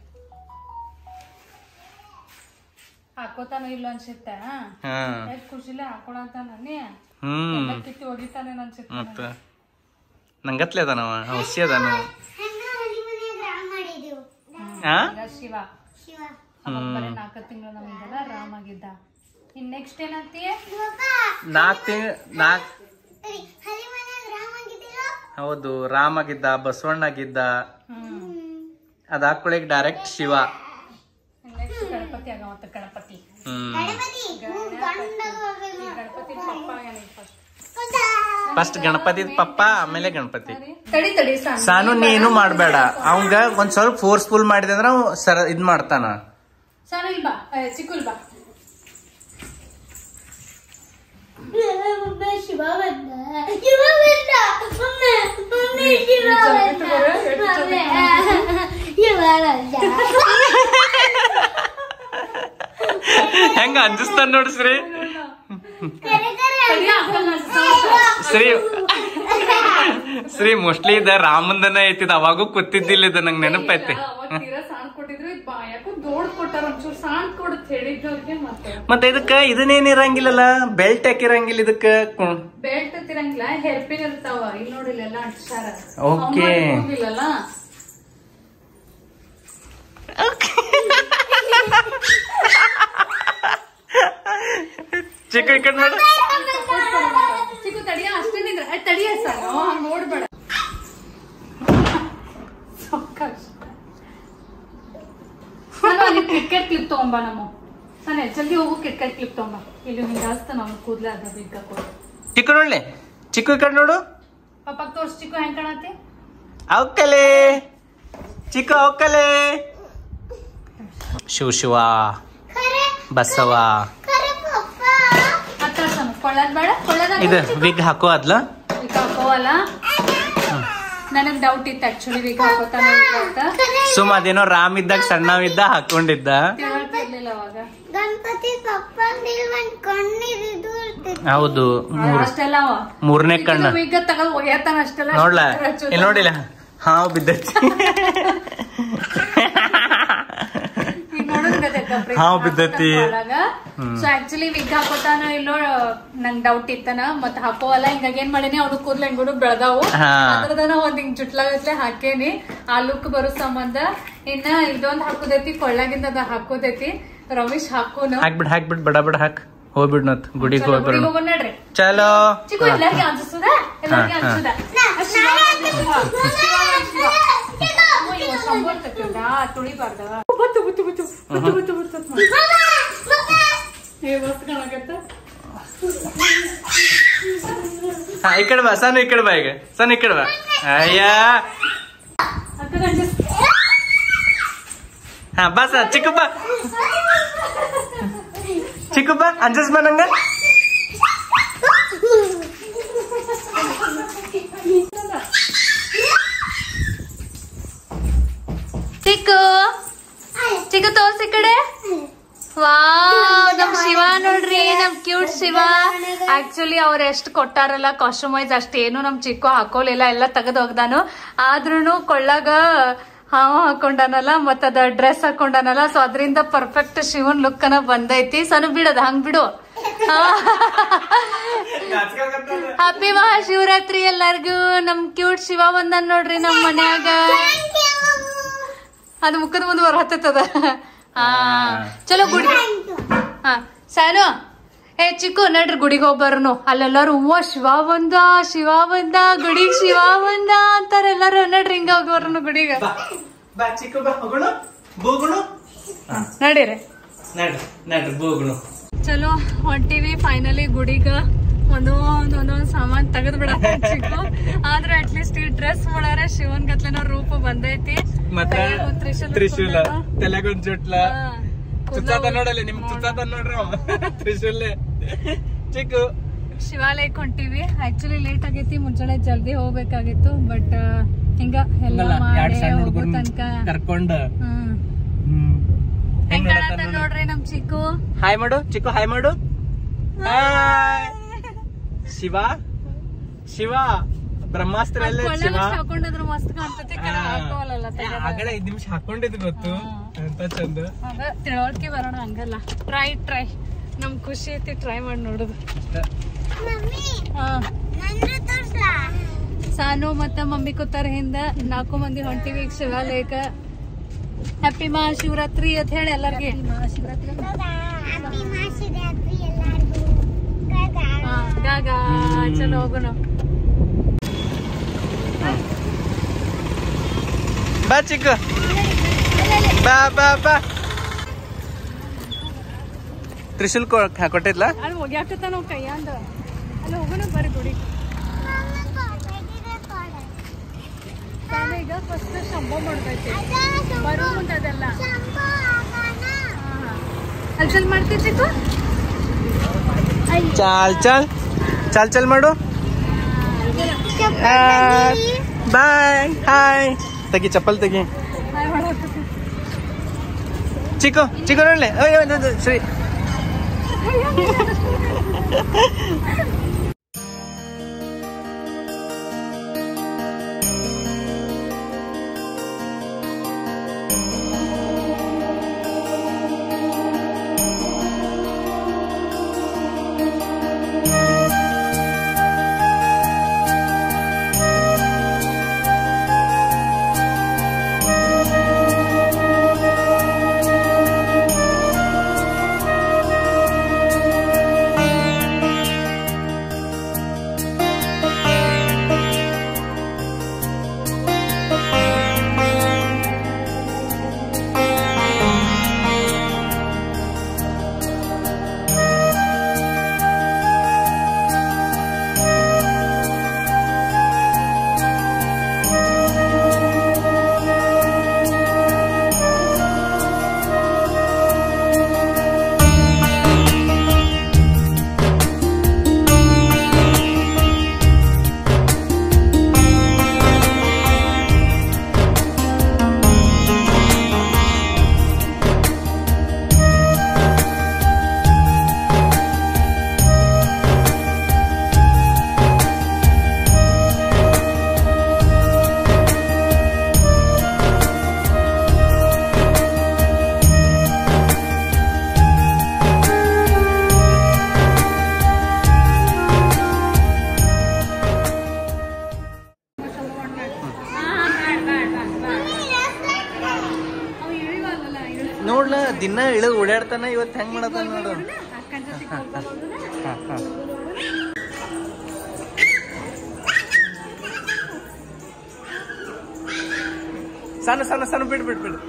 ಹಾಕೋತಾನೋ ಇಲ್ಲೋ ಅನ್ಸುತ್ತ ಹಾ ಎಷ್ಟ್ ಖುಷಿಲೇ ಹಾಕೊಳಂತ ನನ್ನೇ ಹ್ಮ್ ಎಲ್ಲ ಕಿತ್ತಿ ಒಗಿತಾನೇನೋ ಅನ್ಸುತ್ತ ಮತ್ತ ನಂಗತ್ಲೆ ಅದಾನವ ಔಷಧಿ ಅದಾನು ಹಣ್ಣು ಹಳ್ಳಿ ಮನೆಯಾಗ ರಾಮ್ ಮಾಡಿದೆವು ಹಾ ಈಗ ಶಿವ ಶಿವ ಅವಾಗ ಬರೀ ನಾಲ್ಕು ತಿಂಗಳು ನಮ್ಮಿಂದಲ್ಲ ರಾಮ್ ಆಗಿದ್ದ ಇನ್ ನೆಕ್ಸ್ಟ್ ಏನಂತೀಯ ಇವಾಗ ನಾಕ್ ತಿಂಗ್ ನಾಕ್ ಸರಿ ಹಳ್ಳಿ ಮನೆಯಾಗ ರಾಮ್ ಆಗಿದ್ದೀರೋ ಹೌದು ರಾಮ್ ಆಗಿದ್ದ ಬಸವಣ್ಣ ಆಗಿದ್ದ ಹ್ಮ್ ಅದ್ ಹಾಕೊಳಿಕ್ ಡೈರೆಕ್ಟ್ ಶಿವ ನೆಕ್ಸ್ಟ್ ಗಣಪತಿ ಆಗಮತ್ತ ಗಣಪತಿ ಹ್ಮ್ ಗಣಪತಿ ಮೂರ್ ಗಂಡಗ ಈ ಗಣಪತಿ ಪಪ್ಪ ಏನಿಲ್ಲ first. ಫಸ್ಟ್ ಗಣಪತಿ ಪಪ್ಪ ಆಮೇಲೆ ಗಣಪತಿ ತಡಿ ತಡಿ ಸಾನು ಸಾನು ನೀನು ಮಾಡ್ಬೇಡ ಅವಂಗ ಒಂದ್ ಸ್ವಲ್ಪ ಫೋರ್ಸ್ಫುಲ್ ಮಾಡಿದೆ ಅಂದ್ರ ಅವ್ ಸರ ಇದ್ ಮಾಡ್ತಾನ ಸಾನು ಇಲ್ಲಿ ಬಾ ಏ, ಚಿಕ್ಕು ಇಲ್ಲಿ ಬಾ ಒಮ್ಮೆ ಶಿವ ಬಂದ ಶಿವ ಬಂದ ಒಮ್ಮೆ ಒಮ್ಮೆ ಶಿವ ಬಂದ ಒಮ್ಮೆ ಶಿವ ಬಂದ ಹೆಂಗ ಅಂಜಿಸ್ತಾನ ನೋಡ್ಸ್ರಿ ಕರೆ ಕರೆ ತಡಿ, ಅಕ್ಕನ ಸಾಕು. ಶ್ರೀ ಶ್ರೀ ಮೋಸ್ಟ್ಲಿ ಇದ ರಾಮಂದನ ಐತಿದ ಅವಾಗೂ ಕೂತಿದ್ದಿಲ್ಲ ಇದು ನಂಗೆ ನೆನಪೈತಿ ಅವಾಗ ತೀರಾ ಸಾಣ್ ಕೊಟ್ಟಿದ್ರು ಇದ್ ಬಾ ಯಾಕೋ ದೊಡ್ಡ ಕೊಟ್ಟಾರ ಒಂಚೂರು ಸಾಣ್ ಕೊಡತ್ ಹೇಳಿದ್ದವ್ರಿಗೆ ಮತ್ತೆ ಮತ್ತೆ ಇದಕ್ಕ ಇದನ್ನೇನ್ ಇರಂಗಿಲ್ಲಲ್ಲ ಬೆಲ್ಟ್ ಹಾಕಿರಂಗಿಲ್ಲ ಇದಕ್ಕ ಕು- ಬೆಲ್ಟ್ ತಿರಂಗಿಲ್ಲ ಹೆಲ್ಪಿನ್ ಇರ್ತಾವ ಇಲ್ಲಿ ನೋಡಿಲ್ಲ ಎಲ್ಲ ಅಂಟಿಸಾರ Okay. ಹೋಗಿಲ್ಲಲ್ಲ ಚಿಕ್ಕ ಈ ಕಡೆ ನೋಡು ಚಿಕ್ಕು ತಡಿಯ ಅಷ್ಟೇ ನಿಂದ್ರ ಏ, ತಡಿಯ ಸಾನು ಹಂಗ್ ನೋಡ್ಬೇಡ ಸಾವ್ಕಾಶ. ನಾನು ಅಲ್ಲಿ ಕ್ರಿಕೆಟ್ ಕ್ಲಿಪ್ ತಗೊಂಬ ನಮ್ಮ ಸಾನೆ ಜಲ್ದಿ ಹೋಗು ಕ್ರಿಕೆಟ್ ಕ್ಲಿಪ್ ತಗೊಂಬ ಇಲ್ಲಿ ನಿಂಗೆ ಜಾಸ್ತಿ ನಾವು ಕೂದ್ಲೆ ಅದ ಬಿಗ್ಗ ಕೊಡು ಚಿಕ್ಕ ನೋಡ್ಲಿ ಚಿಕ್ಕ ಈ ಕಡೆ ನೋಡು ಪಪ್ಪಾಗ್ ತೋರ್ಸ್ ಚಿಕ್ಕು ಹೆಂಗ್ ಕಾಣತ್ತೆ ಅವಕ್ಕಲೆ ಚಿಕ್ಕ ಅವಕ್ಕಲೆ ಶಿವ ಶಿವ ಖರೆ ಬಸವ ಖರೆ ಪಪ್ಪ ಹತ್ರ ಸಾನು ಕೊಳ್ಳದ್ ಬೇಡ ಕೊಳ್ಳದ ಇದು ವಿಗ್ ಹಾಕೋ ಅದ್ಲ ಈಗ ಹಾಕೋವಲ್ಲ ನನಗ್ ಡೌಟ್ ಇತ್ತು ಆಕ್ಚುಲಿ ಈಗ ಹಾಕೋತಾನೆ ಇಲ್ಲ ಅಂತ ಸುಮ್ ಅದೇನೋ ರಾಮ್ ಇದ್ದಾಗ ಸಣ್ಣವಿದ್ದ ಹಾಕೊಂಡಿದ್ದ ತಿಳ್ತಿರ್ಲಿಲ್ಲ ಅವಾಗ ಗಣಪತಿ ಪಪ್ಪಂದಿಲ್ ಒಂದ್ ಕಣ್ಣಿದ್ದು ಇರ್ತೈತಿ ಹೌದು ಮೂರ್ ಅಷ್ಟೆಲ್ಲ ಅವ ಮೂರನೇ ಕಣ್ಣು ಈಗ ತಗದ್ ಒಯ್ಯತಾನ ಅಷ್ಟೆಲ್ಲ ನೋಡ್ಲ ಹಚ್ಚೋದು. ಇಲ್ಲಿ ನೋಡಿಲ್ಲ ಹಾವು ಬಿದ್ದೈತಿ ಈಗ ನೋಡೋದ್ ಗೊತ್ತಾಯ್ತಾ ಹಾವು ಬಿದ್ದೈತಿ. ಸೊ ಆಕ್ಚುಲಿ ವಿಗ್ ಹಾಕೋತಾನ ಇಲ್ಲೋ ನಂಗ್ ಡೌಟ್ ಇತ್ತನ ಮತ್ ಹಾಕೋವಲ್ಲ ಹಿಂಗಾಗಿ ಏನ್ ಮಾಡೀನಿ ಅವ್ನು ಕೂದ್ಲ ಹೆಂಗೂ ಬೆಳ್ದಾವು ಹಾ. ಅದ್ರದನ ಒಂದ್ ಹಿಂಗ್ ಜುಟ್ಲಾಗತ್ಲೆ ಹಾಕೇನಿ ಆ ಲುಕ್ ಬರೋ ಸಂಬಂಧ ಇನ್ನ ಇದೊಂದ್ ಹಾಕೋದೈತಿ ಕೊಳ್ಳಾಗಿಂದ ಅದ ಹಾಕೋದೈತಿ ರಮೇಶ್ ಹಾಕೋನು ಹಾಕ್ಬಿಡ್ ಹಾಕ್ಬಿಡ್ ಬಡ ಬಡ ಹಾಕ್ ಹೋಗ್ಬಿಡ್ ನತ್ ಗುಡಿಗೆ ಚಲೋ, ಹೋಗಿ ಗುಡಿಗ್ ಬರೋಣ ಹೋಗೋಣ ನಡ್ರಿ ಚಲೋ ಚಿಕ್ಕು ಎಲ್ಲರಿಗೆ ಅನ್ಸುದ ಎಲ್ಲರಿಗೆ ಹಾ, ಹಾ. ಅನ್ಸುದ ತುಳಿಬಾರ್ದ ಬತ್ತು ಬತ್ತು ಬತ್ತು ಬತ್ತು ಬತ್ತು ಬತ್ತು ಅಂತ ಮಾಡಿ. ಏ ಮಸ್ತ್ ಕಾಣಕತ್ತ ಹಾ ಈ ಕಡೆ ಬಾ ಸಣ್ಣ ಈ ಕಡೆ ಬಾ ಈಗ ಸಣ್ಣ ಈ ಕಡೆ ಬಾ ಅಯ್ಯ ಅಕ್ಕ ಗಂಡಸ್ ಹಾ ಬಾ ಸ ಚಿಕ್ಕ ಬಾ ಚಿಕ್ಕ ಬಾ ಅಂಜಸ್ ಬಾ ನಂಗ ಚಿಕ್ಕು ಚಿಕ್ಕು ತೋರ್ಸಿ ಈ ಕಡೆ ವಾವ್ ನಮ್ ಶಿವ ನೋಡ್ರಿ ನಮ್ ಕ್ಯೂಟ್ ಶಿವ ಆಕ್ಚುಲಿ ಅವ್ರ ಎಷ್ಟ್ ಕೊಟ್ಟಾರಲ್ಲ ಕಾಸ್ಟ್ಯೂಮೈಸ್ ಅಷ್ಟೇನು ನಮ್ ಚಿಕ್ಕು ಹಾಕೋಲಿಲ್ಲ ಎಲ್ಲ ತೆಗೆದು ಹೋಗ್ದಾನು ಆದ್ರೂನು ಕೊಳ್ಳಾಗ ಹಾವ ಹಾಕೊಂಡಾನಲ್ಲ ಮತ್ತ ಅದ ಡ್ರೆಸ್ ಹಾಕೊಂಡಾನಲ್ಲ ಸೊ ಅದರಿಂದ ಪರ್ಫೆಕ್ಟ್ ಶಿವನ್ ಲುಕ್ ಅನ್ನ ಬಂದೈತಿ ಸಣ್ಣ ಬಿಡೋದು ಹಂಗ್ ಬಿಡು ಹ್ಯಾಪಿ ಮಹಾಶಿವರಾತ್ರಿ ಎಲ್ಲಾರ್ಗು ನಮ್ ಕ್ಯೂಟ್ ಶಿವ ಬಂದನ್ ನೋಡ್ರಿ ನಮ್ ಮನ್ಯಾಗ ಅದು ಮುಖದ ಮುಂದೆ ಹೊರ ಹತ್ತದ ಹಾ ಚಲೋ ಗುಡಿ ಹಾ ಸಾನು ಏ ಚಿಕ್ಕು ನಡ್ರಿ ಗುಡಿಗೆ ಹೋಗ್ಬರ್ನು ಅಲ್ಲೆಲ್ಲಾರು ಹೂವ ಶಿವ ಬಂದ ಶಿವ ಬಂದ ಗುಡಿಗ್ ಶಿವ ಬಂದ ಅಂತಾರ ಎಲ್ಲಾರು ನಡ್ರಿ ಹಿಂಗ ಹೋಗ್ಬರ್ನು ಗುಡಿಗ ಬಾ ಚಿಕ್ಕ ಬಾ ಹೋಗೋಣ ಬೋಗುಣು ನಡೀರಿ ನಡ್ರಿ ನಡ್ರಿ ಬೋಗುಣು ಚಲೋ ಹೊಂಟಿವಿ ಫೈನಲಿ ಗುಡಿಗ ಒಂದೊಂದ್ ಒಂದೊಂದ್ ಸಾಮಾನ್ ತೆಗೆದ್ ಬಿಡ ಚಿಕ್ಕು ಆದ್ರೆ ಅಟ್ಲೀಸ್ಟ್ ಈ ಡ್ರೆಸ್ ಮಾಡಾರ ಶಿವನ್ ಗತ್ಲೆನ ರೂಪ ಬಂದೈತಿ ಮತ್ತ ಕೈಯಾಗ್ ಒಂದ್ ತ್ರಿಶೂಲ ತ್ರಿಶೂಲ ಹಿಡ್ಕೊಂಡಾನ. ತಲೆಗೊಂದ್ ಜುಟ್ಲ ಹಾ. ಚುಚ್ಚಾತ ನೋಡಲ್ಲ ನಿಮ್ ಚುಚ್ಚಾತ ನೋಡ್ರಿ ಅವ. ತ್ರಿಶೂಲೆ ಚಿಕ್ಕು ಶಿವಾಲಯಕ್ಕೆ ಹೊಂಟಿವಿ ಆಕ್ಚುಲಿ ಲೇಟ್ ಆಗೈತಿ ಮುಂಚೆನೆ ಜಲ್ದಿ ಹೋಗ್ಬೇಕಾಗಿತ್ತು ಬಟ್ ಹಿಂಗ ಎಲ್ಲ ಮಾಡಿ ಹೋಗೋ ತನಕ ಕರ್ಕೊಂಡ್ ಹ್ಮ್ ಹೆಂಗ್ ಕಾಣತ್ತ ನೋಡ್ರಿ ನಮ್ ಚಿಕ್ಕು ಹಾಯ್ ಮಾಡು ಚಿಕ್ಕು ಹಾಯ್ ಮಾಡು ಹಾಯ್ ಶಿವ ಶಿವ ಬ್ರಹ್ಮಾಸ್ತ್ರ ಎಲ್ಲ ಶಿವ ಹಾಕೊಂಡಾದ್ರು ಮಸ್ತ್ ಕಾಣ್ತತಿ ಕೆಳಗ್ ಹಾಕೋವಲ್ಲ ತೆಗ್ಯದ. ಆಗಲೇ ಐದ್ ನಿಮಿಷ ಹಾಕೊಂಡಿದ್ ಗೊತ್ತು ಅಂತ ಚಂದ ಅದ ತಿಳುವಳಿಕೆ ಬರೋಣ ಹಂಗಲ್ಲ ಟ್ರೈ ಟ್ರೈ ನಮ್ ಖುಷಿ ಐತಿ ಟ್ರೈ ಮಾಡಿ ನೋಡುದು ಮಮ್ಮಿ ಹಾ ನಂದು ತೋರ್ಸ್ಲಾ ಸಾನು ಮತ್ತ ಮಮ್ಮಿ ಕೂತಾರ ಹಿಂದ ನಾಲ್ಕು ಮಂದಿ ಹೊಂಟಿವಿ ಈಗ ಶಿವಾಲಯಕ್ಕ ಹ್ಯಾಪಿ ಮಹಾಶಿವರಾತ್ರಿ ಅಂತ ಹೇಳಿ ಎಲ್ಲರಿಗೆ ಮಹಾಶಿವರಾತ್ರಿ ಹ್ಯಾಪಿ ಮಹಾಶಿವರಾತ್ರಿ ಎಲ್ಲಾರ್ಗೂ ಗಾಗಾ ಹಾ ಗಾಗ ಚಲೋ ಹೋಗೋಣ ಬಾ ಚಿಕ್ಕು ಬಾ ಬಾ ಬಾ ತ್ರಿಶೂಲ್ ಕೊಟ್ಟಿದ್ಲ ಅಲ್ಲಿ ಒಗ್ಯಾಕತ್ತ ನಾವು ಕೈಯಾಂದ ಅಲ್ಲಿ ಹೋಗೋಣ ಬರ್ರಿ ಗುಡಿ ತಾನೇ ಈಗ ಫಸ್ಟ್ ಶಂಭ ಮಾಡ್ತೈತಿ ಬರೋ ಮುಂದೆ ಅದೆಲ್ಲ ಅಲ್ಲಿ ಚಲ್ ಮಾಡ್ತೀವಿ ಚಿಕ್ಕು ಚಾಲ್ ಚಾಲ್ ಚಾಲ್ ಚಾಲ್ ಮಾಡು ಬಾಯ್ ಹಾಯ್ ತೆಗಿ ಚಪ್ಪಲ್ ತೆಗಿ ಹಾಯ್ ಮಾಡೋದು. ಚಿಕ್ಕು ಚಿಕ್ಕು ನೋಡ್ಲೆ ಅಯ್ಯೋ ಇದು- ಇದು, ಸರಿ ದಿನ ಇಳಿದು ಓಡಾಡ್ತಾನ ಇವತ್ತು ಹೆಂಗ್ ಮಾಡತಾನ ನೋಡು ಅಕ್ಕನ ಜೊತೆ ಹೋಗ್ಬೋದು ನೋಡುನ? ಹಾ, ಹಾ. ಸಣ್ಣ ಸಣ್ಣ ಸಣ್ಣ ಬಿಡ್ ಬಿಡ್ ಬಿಡ್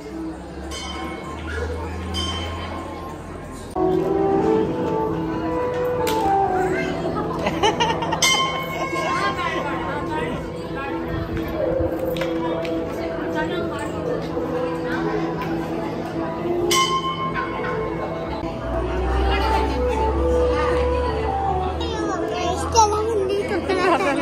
ಇಷ್ಟೆಲ್ಲ ಮಂದಿ ಕರ್ಕೊಂಡ್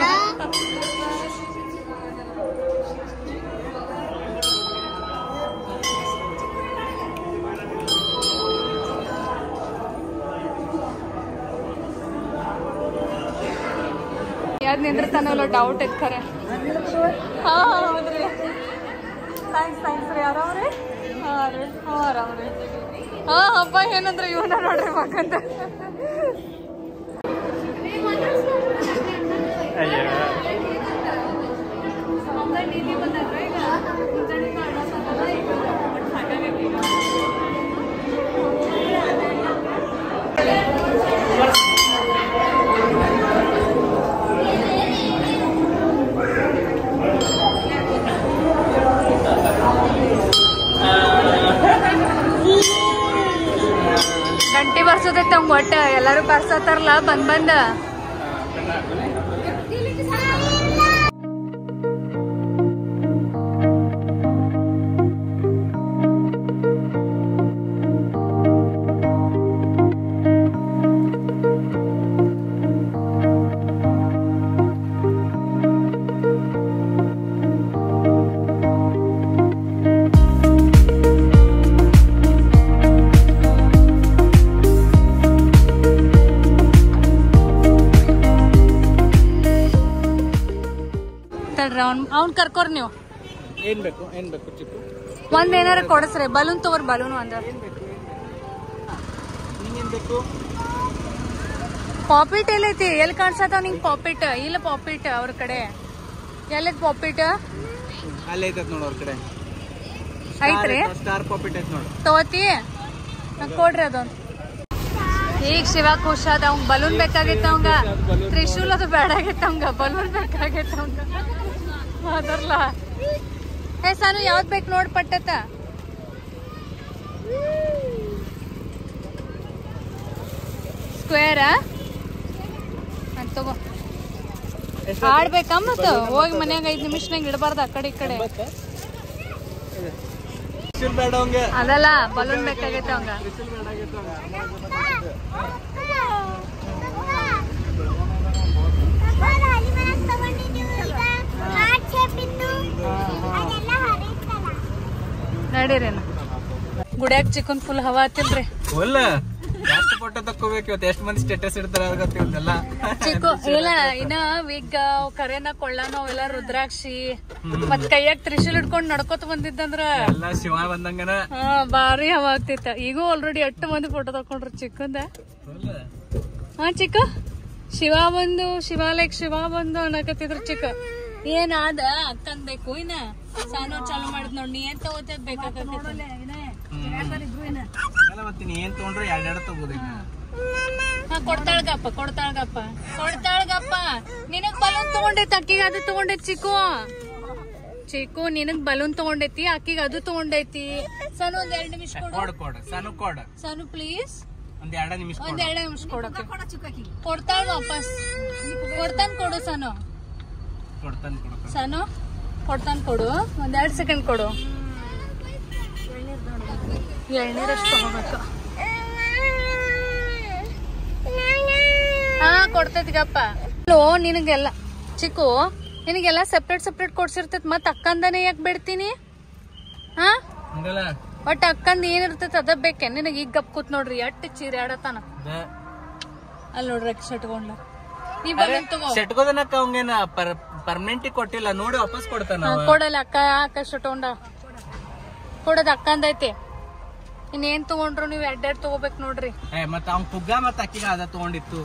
ಯಾವ್ದು ನಿಂದಿರ್ತಾನಲ್ಲ ಡೌಟ್ ಐತ್ ಖರೆ ಹಾ ಹೌದ್ರಿ ಥ್ಯಾಂಕ್ಸ್ ಥ್ಯಾಂಕ್ಸ್ ರೀ ಆರಾಮ್ರಿ ಹಾ ರೀ ಹಾ ಆರಾಮ್ರಿ ಹಾ ಹಬ್ಬ ಏನಂದ್ರೆ ಇವನ ನೋಡ್ರಿ ಮಕ್ಕಂತ ಗಂಟೆ ಬರ್ಸೋದೈತೆ ಅವ್ಗ ಒಟ್ಟ ಎಲ್ಲಾರು ಬರ್ಸತ್ತಾರಲ್ಲ ಬಂದ್ ಬಂದ ತಡ್ರಿ ಅವ್ನ್ ಅವ್ನ್ ಕರ್ಕೋರ್ ನೀವು ಏನ್ ಬೇಕು ಏನ್ ಬೇಕು ಚಿಕ್ಕು ಒಂದ್ ಏನಾರ ಕೊಡಸ್ರಿ ಬಲೂನ್ ತಗೋರ್ ಬಲೂನ್ ಒಂದ್ ನಿಂಗೇನ್ ಬೇಕು ಪಾಪಿಟ್ ಎಲ್ಲೈತಿ ಎಲ್ಲಿ ಕಾಣ್ಸತ್ತಾವ ನಿಂಗ್ ಪಾಪಿಟ್ ಇಲ್ಲ ಪಾಪಿಟ್ ಅವ್ರ ಕಡೆ ಎಲ್ಲೈತ್ ಪಾಪಿಟ್ ಅಲ್ಲೇ ಐತತ್ ನೋಡು ಅವ್ರ ಕಡೆ ಐತ್ರಿ ಸ್ಟಾರ್ ಪಾಪಿಟ್ ಐತ್ ನೋಡು ತಗೋತಿ ನಂಗ್ ಕೊಡ್ರಿ ಅದೊಂದ್ ಈಗ ಶಿವ ಖುಷ್ ಅದ ಅವ್ನ್ ಬಲೂನ್ ಬೇಕಾಗಿತ್ತ ಅವಂಗ ತ್ರಿಶೂಲ್ ಅದು ಬೇಡ ಆಗೈತೆ ಅವಂಗ ಬಲೂನ್ ಬೇಕಾಗೈತೆ ಅವಂಗ ಅದರ್ಲ ಏ ಸಾನು ಯಾವ್ದ್ ಬೇಕು ನೋಡ್ ಪಟ್ಟತ್ತ ಸ್ಕ್ವೇರ ತಗೋ ಆಡ್ಬೇಕಾ ಮತ್ತ ಹೋಗಿ ಮನ್ಯಾಗ ಐದ್ ನಿಮಿಷನಾಗ ಇಡಬಾರ್ದು ಆ ಕಡೆ ಈ ಕಡೆ ತ್ರಿಶೂಲ್ ಬೇಡ ಅವಂಗ ಅದಲ್ಲ ಬಲೂನ್ ಬೇಕಾಗೈತೆ ಅವಂಗ ತ್ರಿಶೂಲ್ ಬೇಡ ಆಗೈತೆ ನಡೀರೇನ ಗುಡ್ಯಾಗ ಚಿಕನ್ ಫುಲ್ ಹವಾ ಆತಿಲ್ರಿ ಒಲ್ಲ ಎಷ್ಟು ಫೋಟೋ ತಕ್ಕೋಬೇಕು ಇವತ್ತು ಎಷ್ಟು ಮಂದಿ ಸ್ಟೇಟಸ್ ಇಡ್ತಾರ ಗೊತ್ತಿಲ್ಲ ಚಿಕ್ಕು ಇಲ್ಲ ಇನ್ನ ವಿಗ್ ಕರೆನ ಕೊಳ್ಳನ ಅವೆಲ್ಲ ರುದ್ರಾಕ್ಷಿ ಮತ್ ಕೈಯಾಗ ತ್ರಿಶೂಲ್ ಇಟ್ಕೊಂಡ್ ನಡ್ಕೋತ ಬಂದಿದ್ದಂದ್ರ ಎಲ್ಲ ಶಿವ ಬಂದಂಗನ ಹಾ ಭಾರಿ ಹವಾ ಆಗ್ತಿತ್ತ ಈಗ ಆಲ್ರೆಡಿ ಎಷ್ಟು ಮಂದಿ ಫೋಟೋ ತಕೊಂಡ್ರು ಚಿಕ್ಕಂದ ಒಲ್ಲ ಹಾ ಚಿಕ್ಕ ಶಿವ ಬಂದು ಶಿವ ಲೈಕ್ ಶಿವ ಬಂದು ಅನ್ನಕತ್ತಿದ್ರು ಚಿಕ್ಕ ಏನಾದ ಅಕ್ಕನ್ ಬೇಕು ಇನ್ನ ಸಾನು ಚಾಲು ಮಾಡಿದ್ ನೋಡ್ ನೀ ಏನ್ ತಗೋತೇದ್ ಬೇಕಾಗತ್ತೈತಿ ಎಲ್ಲ ಮತ್ತೆ ನೀ ಏನ್ ತಗೊಂಡ್ರು ಎರಡೆರಡು ತಗೋದು ಈಗ ಹಾ ಕೊಡ್ತಾಳ್ಗಪ್ಪ ಕೊಡ್ತಾಳ್ಗಪ್ಪ ಕೊಡ್ತಾಳ್ಗಪ್ಪ ನಿನಗ್ ಬಲೂನ್ ತಗೊಂಡೈತಿ ಅಕ್ಕಿಗೆ ಅದು ತಗೊಂಡೈತಿ ಚಿಕ್ಕು ಚಿಕ್ಕು ನಿನಗ್ ಬಲೂನ್ ತಗೊಂಡೈತಿ ಅಕ್ಕಿಗೆ ಅದು ತಗೊಂಡೈತಿ ಸಣ್ಣ ಒಂದ್ ಎರಡ್ ನಿಮಿಷ ಕೊಡು ಕೊಡ್ ಕೊಡ್ ಸಣ್ಣ ಕೊಡ್ ಸಣ್ಣ ಪ್ಲೀಸ್ ಒಂದ್ ಎರಡ ನಿಮಿಷ ಒಂದ್ ಎರಡ್ ನಿಮಿಷ ಕೊಡಕ್ಕೆ ಕೊಡ್ತಾಳ ವಾಪಸ್ ಕೊಡ್ತಾನ್ ಕೊಡು ಸನು ಕೊಡ್ತಾನೆ ಕೊಡ್ತಾನೆ ಸನು ಕೊಡ್ತಾನ್ ಕೊಡು ಒಂದ್ ಎರಡ್ ಸೆಕೆಂಡ್ ಕೊಡು ಎಳ್ನೀರಷ್ಟು ತಗೋಬೇಕು ಹಾ ಕೊಡ್ತೈತಿಗಪ್ಪ ಲೋ ನಿನಗೆಲ್ಲ ಚಿಕ್ಕು ನಿನಗೆಲ್ಲ ಸಪ್ರೇಟ್ ಸಪ್ರೇಟ್ ಕೊಡ್ಸಿರ್ತೈತ್ ಮತ್ ಅಕ್ಕಂದನೇ ಯಾಕೆ ಬಿಡ್ತೀನಿ ಹಾ ಹಂಗಲ್ಲ ಒಟ್ ಅಕ್ಕಂದ ಏನಿರ್ತೈತಿ ಅದ ಬೇಕೆ ನಿನಗೆ ಈಗ ಗಪ್ ಕೂತ್ ನೋಡ್ರಿ ಎಷ್ಟ್ ಚೀರಿ ಆಡತಾನ ಬ- ಅಲ್ಲಿ ನೋಡ್ರಿ ಅಕ್ಕಿ ಸಟ್ಕೊಂಡ ನೀ ಬಲೂನ್ ತಗೋ ಸೆಟ್ಕೋದನಕ್ಕ ಅವಂಗೇನ ಪರ್ಮನೆಂಟ್ ಕೊಟ್ಟಿಲ್ಲ ನೋಡಿ ವಾಪಸ್ ಕೊಡ್ತಾನ ಹಾ, ಕೊಡಲ್ಲ ಅಕ್ಕ ಅಕ್ಕ ಸಟ್ಕೊಂಡ ಕೊಡೋದ್ ಅಕ್ಕಂದೈತಿ ಇನ್ನೇನ್ ತಗೊಂಡ್ರು ನೀವ್ ಎರಡೆರಡ್ ತಗೋಬೇಕ್ ನೋಡ್ರಿ ಏ ಮತ್ತ ಅವ್ನ್ ಪುಗ್ಗ ಮತ್ತ ಅಕ್ಕಿಗ ಅದ ತಗೊಂಡಿತ್ತು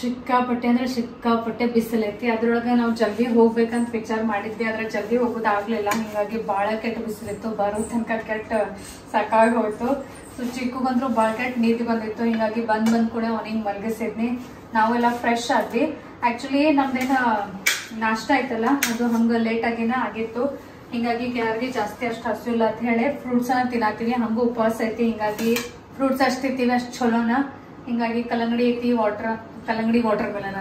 ಸಿಕ್ಕಾಪಟ್ಟೆ ಅಂದ್ರೆ ಸಿಕ್ಕಾಪಟ್ಟೆ ಬಿಸಿಲೈತಿ ಅದ್ರೊಳಗೆ ನಾವು ಜಲ್ದಿ ಹೋಗ್ಬೇಕಂತ ವಿಚಾರ ಮಾಡಿದ್ವಿ ಆದ್ರೆ ಜಲ್ದಿ ಹೋಗೋದಾಗ್ಲಿಲ್ಲ ಹಿಂಗಾಗಿ ಬಾಳ ಕೆಟ್ಟ ಬಿಸಿಲಿತ್ತು ಬರೋ ತನಕ ಕೆಟ್ಟ ಸಾಕಾಗಿ ಹೋಯ್ತು ಸೊ ಚಿಕ್ಕಗಂದ್ರು ಬಾಳ ಕೆಟ್ಟ ನೀತಿ ಬಂದಿತ್ತು ಹಿಂಗಾಗಿ ಬಂದ್ ಬಂದ್ ಕೂಡ ಅವನಿಗೆ ಮಲಗಿಸಿದ್ನಿ ನಾವೆಲ್ಲ ಫ್ರೆಶ್ ಆದ್ವಿ ಆಕ್ಚುಲಿ ನಮ್ದೇನ ನಾಷ್ಟ ಆಯ್ತಲ್ಲ ಅದು ಹಂಗ ಲೇಟ್ ಆಗಿನ ಆಗಿತ್ತು ಹಿಂಗಾಗಿ ಯಾರಿಗೆ ಜಾಸ್ತಿ ಅಷ್ಟು ಹಸು ಇಲ್ಲ ಅಂತ ಹೇಳಿ ಫ್ರೂಟ್ಸ್ ಅನ್ನ ತಿನ್ನತ್ತೀವಿ ಹಂಗ ಉಪವಾಸ ಐತಿ ಹಿಂಗಾಗಿ ಫ್ರೂಟ್ಸ್ ಅಷ್ಟು ತಿಂತೀವಿ ಅಷ್ಟು ಚಲೋನ ಹಿಂಗಾಗಿ ಕಲ್ಲಂಗಡಿ ಐತಿ ವಾಟರ್ ಕಲ್ಲಂಗಡಿ ವಾಟರ್ ಮೆಲನ್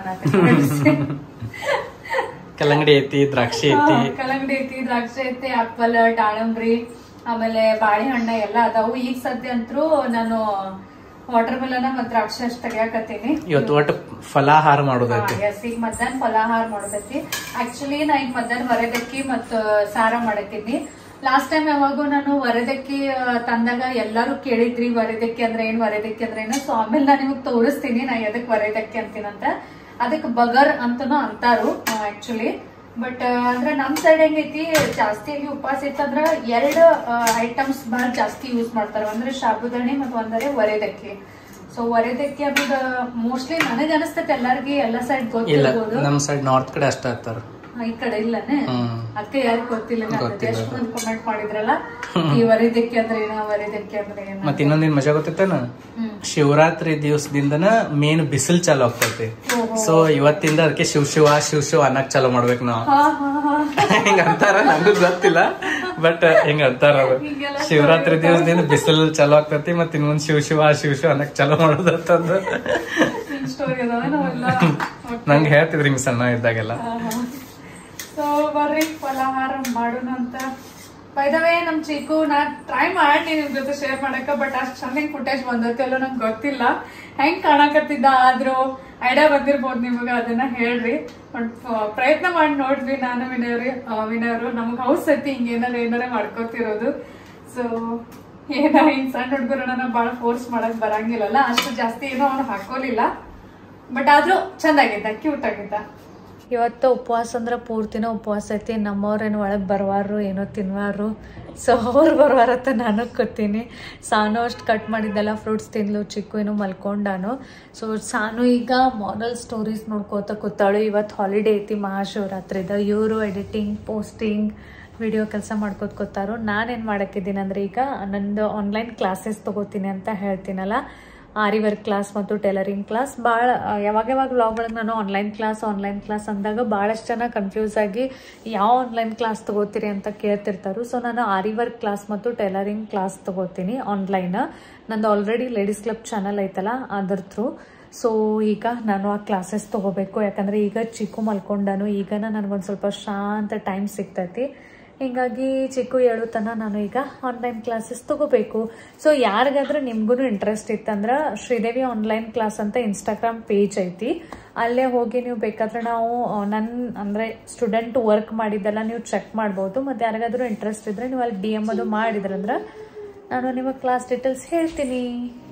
ಕಲ್ಲಂಗಡಿ ಐತಿ ದ್ರಾಕ್ಷಿ ಐತಿ ಕಲ್ಲಂಗಡಿ ಐತಿ ದ್ರಾಕ್ಷಿ ಐತಿ ಆಪಲ್ ದಾಳಂಬ್ರಿ ಆಮೇಲೆ ಬಾಳೆಹಣ್ಣ ಎಲ್ಲ ಅದಾವು ಈಗ ಸದ್ಯ ಅಂತೂ ನಾನು ವಾಟರ್ ಮೆಲನ್ ಮತ್ ದ್ರಾಕ್ಷಿ ಅಷ್ಟು ತೆಗಿಯಾಕತ್ತೀನಿ ಇವತ್ತು ಒಟ್ಟು ಫಲಾಹಾರ ಮಾಡೋದೈತಿ ಎಸ್ ಈಗ ಮಧ್ಯಾಹ್ನ ಫಲಾಹಾರ ಮಾಡೋದೈತಿ ಆಕ್ಚುಲಿ ನಾ ಈಗ ಮಧ್ಯಾಹ್ನ ವರದಕ್ಕಿ ಮತ್ ಸಾರ ಮಾಡಕ್ಕಿದ್ನಿ ಲಾಸ್ಟ್ ಟೈಮ್ ಯಾವಾಗೂ ನಾನು ವರದಕ್ಕಿ ಆ, ತಂದಾಗ ಎಲ್ಲಾರು ಕೇಳಿದ್ರಿ ವರದಕ್ಕಿ ಅಂದ್ರೆ ಏನ್ ವರದಕ್ಕಿ ಅಂದ್ರೆ ಏನು ಸೊ ಆಮೇಲೆ ನಾನು ನಿಮಗ್ ತೋರಿಸ್ತೀನಿ ನಾ ಎದಕ್ ವರದಕ್ಕಿ ಅಂತೀನಂತ ಅದಕ್ ಬಗರ್ ಅಂತನೂ ಅಂತಾರು ಆಕ್ಚುಲಿ ಬಟ್ ಅಂದ್ರೆ ನಮ್ ಸೈಡ್ ಹೆಂಗೈತಿ ಜಾಸ್ತಿ ಆಗಿ ಉಪವಾಸ ಇತ್ತಂದ್ರ ಎರಡ್ ಐಟಮ್ಸ್ ಬಹಳ ಜಾಸ್ತಿ ಯೂಸ್ ಮಾಡ್ತಾರ ಅಂದ್ರೆ ಸಾಬುದಾಣಿ ಮತ್ತು ಒಂದರೆ ವರೆದಕ್ಕಿ ಸೊ ವರೆದಕ್ಕಿ ಅನ್ನೋದು ಮೋಸ್ಟ್ಲಿ ನನಗ್ ಅನಿಸ್ತೈತೆ ಎಲ್ಲಾರ್ಗಿ ಎಲ್ಲಾ ಸೈಡ್ ಇಲ್ಲ ಗೊತ್ತಿರ್ಬೋದು ನಮ್ ಸೈಡ್ ನಾರ್ತ್ ಕಡೆ ಅಷ್ಟ ಆಗ್ತಾರ ಈ ಕಡೆ ಇಲ್ಲನೆ ಹ್ಮ್. ಅದಕ್ಕೆ ಯಾರಿಗ್ ಗೊತ್ತಿಲ್ಲ ಗೊತ್ತಿಲ್ಲ. ಎಷ್ಟು ಮಂದಿ ಕಮೆಂಟ್ ಮಾಡಿದ್ರಲ್ಲ ಈ ವರೆದಕ್ಕಿ ಅಂದ್ರೆ ಏನ ವರೆದಕ್ಕಿ ಅಂದ್ರೆ ಏನ ಮತ್ ಇನ್ನೊಂದೇನ್ ಮಜಾ ಗೊತ್ತೈತೇನ ಹ್ಮ್ ಶಿವರಾತ್ರಿ ದಿವಸದಿಂದನ ಮೇನ್ ಬಿಸಿಲ್ ಚಾಲು ಆಗ್ತೈತಿ ಓಹೋ. ಸೊ ಇವತ್ತಿಂದ ಅದಕ್ಕೆ ಶಿವ ಶಿವ ಶಿವ ಶಿವ ಅನ್ನಕ್ ಚಾಲು ಮಾಡ್ಬೇಕು ನಾವು ಹಾ ಹಾ ಹಾ ಹಿಂಗ ಅಂತಾರ ನಂಗೂ ಗೊತ್ತಿಲ್ಲ ಬಟ್ ಹಿಂಗ ಅಂತಾರ ಅದು ಹಿಂಗೆಲ್ಲ ಶಿವರಾತ್ರಿ ದಿವಸದಿಂದ ಬಿಸಿಲು ಚಾಲು ಆಗ್ತೈತಿ ಮತ್ ಇನ್ನೊಂದ್ ಶಿವ ಶಿವ ಶಿವ ಶಿವ ಅನ್ನಕ್ ಚಾಲು ಮಾಡೋದಂತಂದು ಸ್ಟೋರಿ ಅದಾವ ನಾವೆಲ್ಲ ನಂಗೆ ಹೇಳ್ತಿದ್ರಿ ಹಿಂಗ್ ಸಣ್ಣ ಇದ್ದಾಗೆಲ್ಲ ಸೊ ಬರ್ರಿ ಫಲಾಹಾರ ಮಾಡೋಣ ಅಂತ ಬೈದವೇ ನಮ್ ಚೀಕು ನಾ ಟ್ರೈ ಮಾಡಿ ನಿಮ್ ಜೊತೆ ಶೇರ್ ಮಾಡಕ ಬಟ್ ಅಷ್ಟ್ ಚಂದ ಫುಟೇಜ್ ಬಂದೈತಲ್ಲೋ ನಂಗೆ ಗೊತ್ತಿಲ್ಲ ಹೆಂಗ್ ಕಾಣಕತ್ತಿದ್ದ ಆದ್ರೂ ಐಡಿಯಾ ಬಂದಿರ್ಬೋದು ನಿಮಗ ಅದನ್ನ ಹೇಳ್ರಿ ಬಟ್ ಪ್ರಯತ್ನ ಮಾಡಿ ನೋಡ್ರಿ ನಾನು ವಿನಯವ್ರಿ ವಿನಯವರು ನಮಗ್ ಹೌಸ್ ಐತಿ ಹಿಂಗ ಏನಾರ ಏನಾರ ಮಾಡ್ಕೋತಿರೋದು ಸೊ ಏನ ಹಿಂಗ್ ಸಣ್ಣ ಹುಡುಗರನ್ನ ಬಾಳ ಫೋರ್ಸ್ ಮಾಡಕ್ ಬರಂಗಿಲ್ಲಲ್ಲ ಅಷ್ಟು ಜಾಸ್ತಿ ಏನೋ ಅವ್ನು ಹಾಕೋಲಿಲ್ಲ ಬಟ್ ಆದ್ರೂ ಚಂದಾಗಿದ್ದ ಕ್ಯೂಟ್ ಆಗಿದ್ದ ಇವತ್ತು ಉಪವಾಸ ಅಂದ್ರೆ ಪೂರ್ತಿನ ಉಪವಾಸ ಐತಿ ನಮ್ಮವ್ರೇನು ಒಳಗೆ ಬರ್ವಾರು ಏನೋ ತಿನ್ವಾರು ಸೊ ಅವ್ರು ಬರ್ವಾರತ್ತ ನಾನು ಕೂತೀನಿ ಸಾನು ಅಷ್ಟು ಕಟ್ ಮಾಡಿದ್ದೆಲ್ಲ ಫ್ರೂಟ್ಸ್ ತಿನ್ಲು ಚಿಕ್ಕು ಏನೋ ಮಲ್ಕೊಂಡಾನು ಸೊ ಸಾನು ಈಗ ಮಾರಲ್ ಸ್ಟೋರೀಸ್ ನೋಡ್ಕೋತ ಕೂತಾಳು ಇವತ್ತು ಹಾಲಿಡೇ ಐತಿ ಮಹಾಶಿವರಾತ್ರಿದ ಇವರು ಎಡಿಟಿಂಗ್ ಪೋಸ್ಟಿಂಗ್ ವಿಡಿಯೋ ಕೆಲಸ ಮಾಡ್ಕೋತ ಕೂತಾರು ನಾನೇನು ಮಾಡಕ್ಕಿದ್ದೀನಿ ಅಂದ್ರೆ ಈಗ ನಂದು ಆನ್ಲೈನ್ ಕ್ಲಾಸಸ್ ತಗೋತೀನಿ ಅಂತ ಹೇಳ್ತೀನಲ್ಲ ಆರಿ ವರ್ಕ್ ಕ್ಲಾಸ್ ಮತ್ತು ಟೈಲರಿಂಗ್ ಕ್ಲಾಸ್ ಭಾಳ ಯಾವಾಗ ಯಾವಾಗ ವ್ಲಾಗ್ಗಳಿಗೆ ನಾನು ಆನ್ಲೈನ್ ಕ್ಲಾಸ್ ಆನ್ಲೈನ್ ಕ್ಲಾಸ್ ಅಂದಾಗ ಭಾಳಷ್ಟು ಜನ ಕನ್ಫ್ಯೂಸ್ ಆಗಿ ಯಾವ ಆನ್ಲೈನ್ ಕ್ಲಾಸ್ ತಗೋತೀರಿ ಅಂತ ಕೇಳ್ತಿರ್ತಾರೆ ಸೊ ನಾನು ಆರಿ ವರ್ಕ್ ಕ್ಲಾಸ್ ಮತ್ತು ಟೈಲರಿಂಗ್ ಕ್ಲಾಸ್ ತಗೋತೀನಿ ಆನ್ಲೈನ್ ನಂದು ಆಲ್ರೆಡಿ ಲೇಡೀಸ್ ಕ್ಲಬ್ ಚಾನಲ್ ಐತಲ್ಲ ಅದ್ರ ಥ್ರೂ ಸೊ ಈಗ ನಾನು ಆ ಕ್ಲಾಸಸ್ ತಗೋಬೇಕು ಯಾಕಂದ್ರೆ ಈಗ ಚಿಕ್ಕು ಮಲ್ಕೊಂಡಾನು ಈಗನ ನನಗೊಂದು ಸ್ವಲ್ಪ ಶಾಂತ ಟೈಮ್ ಸಿಗ್ತೈತಿ ಹಿಂಗಾಗಿ ಚಿಕ್ಕು ಹೇಳೋ ತನ ನಾನು ಈಗ ಆನ್ಲೈನ್ ಕ್ಲಾಸಸ್ ತಗೋಬೇಕು ಸೊ ಯಾರಿಗಾದ್ರೂ ನಿಮ್ಗೂ ಇಂಟ್ರೆಸ್ಟ್ ಇತ್ತಂದ್ರೆ ಶ್ರೀದೇವಿ ಆನ್ಲೈನ್ ಕ್ಲಾಸ್ ಅಂತ ಇನ್ಸ್ಟಾಗ್ರಾಮ್ ಪೇಜ್ ಐತಿ ಅಲ್ಲೇ ಹೋಗಿ ನೀವು ಬೇಕಾದ್ರೆ ನಾವು ನನ್ನ ಅಂದ್ರೆ ಸ್ಟೂಡೆಂಟ್ ವರ್ಕ್ ಮಾಡಿದ್ದೆಲ್ಲ ನೀವು ಚೆಕ್ ಮಾಡ್ಬೋದು ಮತ್ತೆ ಯಾರಿಗಾದ್ರೂ ಇಂಟ್ರೆಸ್ಟ್ ಇದ್ರೆ ನೀವು ಅಲ್ಲಿ ಡಿ ಎಮ್ ಅದು ಮಾಡಿದ್ರಂದ್ರೆ ನಾನು ನಿಮಗೆ ಕ್ಲಾಸ್ ಡೀಟೇಲ್ಸ್ ಹೇಳ್ತೀನಿ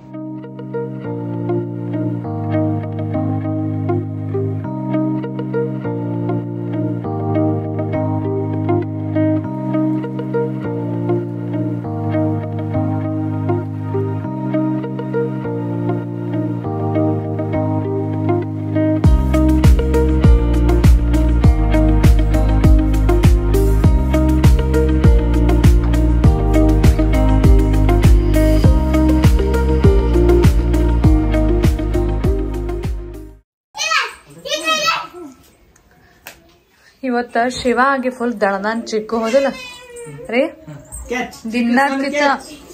ಇವತ್ತ ಶಿವ ಆಗಿ ಫುಲ್ ದಳದಾನ್ ಚಿಕ್ಕು ಹೋದಿಲ್ಲ ರೀ ದಿನಾದ್ಕಿತ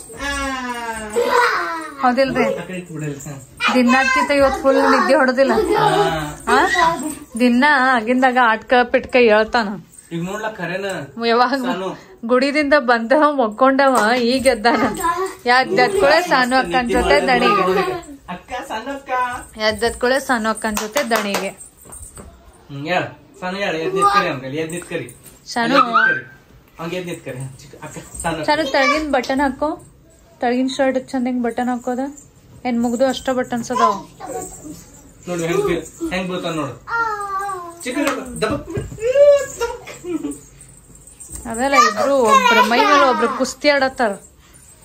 ಹೌದಿಲ್ರಿ ದಿನಾದ್ಕಿತ ಇವತ್ ಫುಲ್ ನಿದ್ದೆ ಹೊಡದಿಲ್ಲ ಆ? ದಿನ ಆಗಿಂದಾಗ ಆಟ್ಕ ಪಿಟ್ಕ ಹೇಳ್ತಾನ ಈಗ ನೋಡ್ಲಾ ಖರೇನ ಯಾವಾಗ ಸಾನು. ಗುಡಿದಿಂದ ಬಂದವ ಮಕ್ಕೊಂಡವ ಈಗ ಎದ್ದಾನ ಎದ್ದತ್ಕೊಳೆ ಸಾನು ಅಕ್ಕನ್ ಜೊತೆ ದಣಿಗೆ ಅಕ್ಕ ಸಣ್ಣ ಅಕ್ಕ ಎದ್ದತ್ಕೊಳೆ ಸಾನು ಅಕ್ಕನ್ ಜೊತೆ ದಣಿಗೆ ಹ್ಮ್ ಹೇಳ ಸಣ್ಣ ಹೇಳ ಎದ್ ನಿತ್ಕರಿ ಅಂಕಲ್ ಎದ್ ನಿತ್ಕರಿ ಶಾನು ಹಂಗ ಎದ್ ನಿತ್ಕರಿ ಚಿಕ್ಕ ಅಕ್ಕ ಸಣ್ಣ ಶಾನು ತಳಗಿನ ಬಟನ್ ಹಾಕೋ ತಳಗಿನ ಶರ್ಟ್ ಚಂದಂಗ್ ಬಟನ್ ಹಾಕೋದ ಏನ್ ಮುಗ್ದು ಅಷ್ಟ ಬಟನ್ಸ್ ಅದಾವ ನೋಡು ಹೆಂಗ್ ಬೀಳ್- ಹೆಂಗ್ ಬೀಳ್ತಾನ ನೋಡು ಚಿಕ್ಕ ದಬಕ್ ಅದೆಲ್ಲ ಇಬ್ರು ಒಬ್ರ ಮೈ ಮೇಲೆ ಒಬ್ರು ಕುಸ್ತಿ ಆಡತ್ತಾರ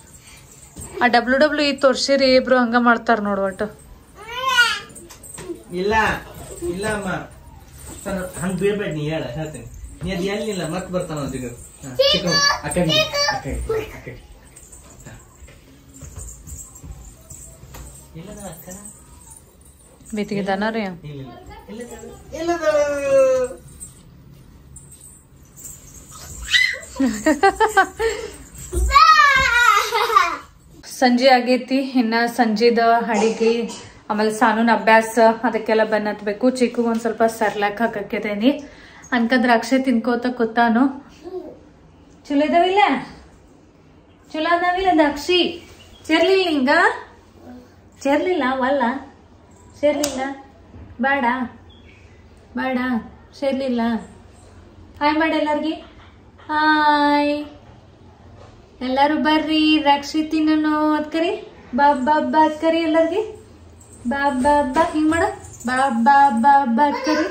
ಆ ಡಬ್ಲ್ಯೂ ಡಬ್ಲ್ಯೂ ಈ ತೋರ್ಸಿರಿ ಇಬ್ರು ಹಂಗ ಮಾಡ್ತಾರ ನೋಡ್ ಒಟ್ಟು ಇಲ್ಲ ಇಲ್ಲ ಅಮ್ಮ ಸರ್ ಹಂಗ್ ಬೀಳ್ಬೇಡ ನೀ ಹೇಳ ಹೇಳ್ತೀನಿ ನೀ ಅದ್ ಎಲ್ಲಿಲ್ಲ ಮತ್ ಬರ್ತಾನ ಅದ್ ಈಗ ಹಾ, ಚಿಕ್ಕ ಮಗು. ಆ ಕಡೆ, ಆ ಕಡೆ, ಆ ಕಡೆ. ಹಾ. ಎಲ್ಲದ ಅಕ್ಕ? ಬಿತ್ತಿಗಿದ್ದಾನ ರೀ ಇಲ್ಲ, ಇಲ್ಲ. ಎಲ್ಲದ? ಎಲ್ಲದ? ಸಂಜೆ ಆಗೈತಿ ಇನ್ನ ಸಂಜೆದ ಅಡಿಗೆ ಆಮೇಲೆ ಸಾನೂನ್ ಅಭ್ಯಾಸ ಅದಕ್ಕೆಲ್ಲ ಬಂದ್ ಹತ್ಬೇಕು ಚಿಕ್ಕು ಒಂದ್ ಸ್ವಲ್ಪ ಸರ್ಲಾಕ್ ಹಾಕಕ್ಕೇನಿ ಅನ್ಕ ದ್ರಾಕ್ಷಿ ತಿನ್ಕೋತ ಕೂತಾನು ಚಲೋ ಇದಾವಿಲ್ಲ ಚಲೋ ಅದಾವಿಲ್ಲ ದ್ರಾಕ್ಷಿ ಸೇರ್ಲಿಲ್ಲ ಹಿಂಗ ಸೇರ್ಲಿಲ್ಲ ವಲ್ಲ ಸೇರ್ಲಿಲ್ಲ ಬೇಡ ಬೇಡ ಸೇರ್ಲಿಲ್ಲ ಹಾಯ್ ಮಾಡಿ ಎಲ್ಲಾರ್ಗಿ ಹಾಯ್ ಎಲ್ಲಾರು ಬರ್ರಿ ದ್ರಾಕ್ಷಿ ತಿನ್ನೋನು ಅದ್ಕರಿ ಬಾ ಬಾ ಬಾ ಅದ್ಕರಿ ಎಲ್ಲಾರ್ಗಿ ಬಾ ಬಾ ಬಾ ಹಿಂಗ್ ಮಾಡ ಬಾ ಬಾ ಬಾ ಬಾ ಅದ್ಕರಿ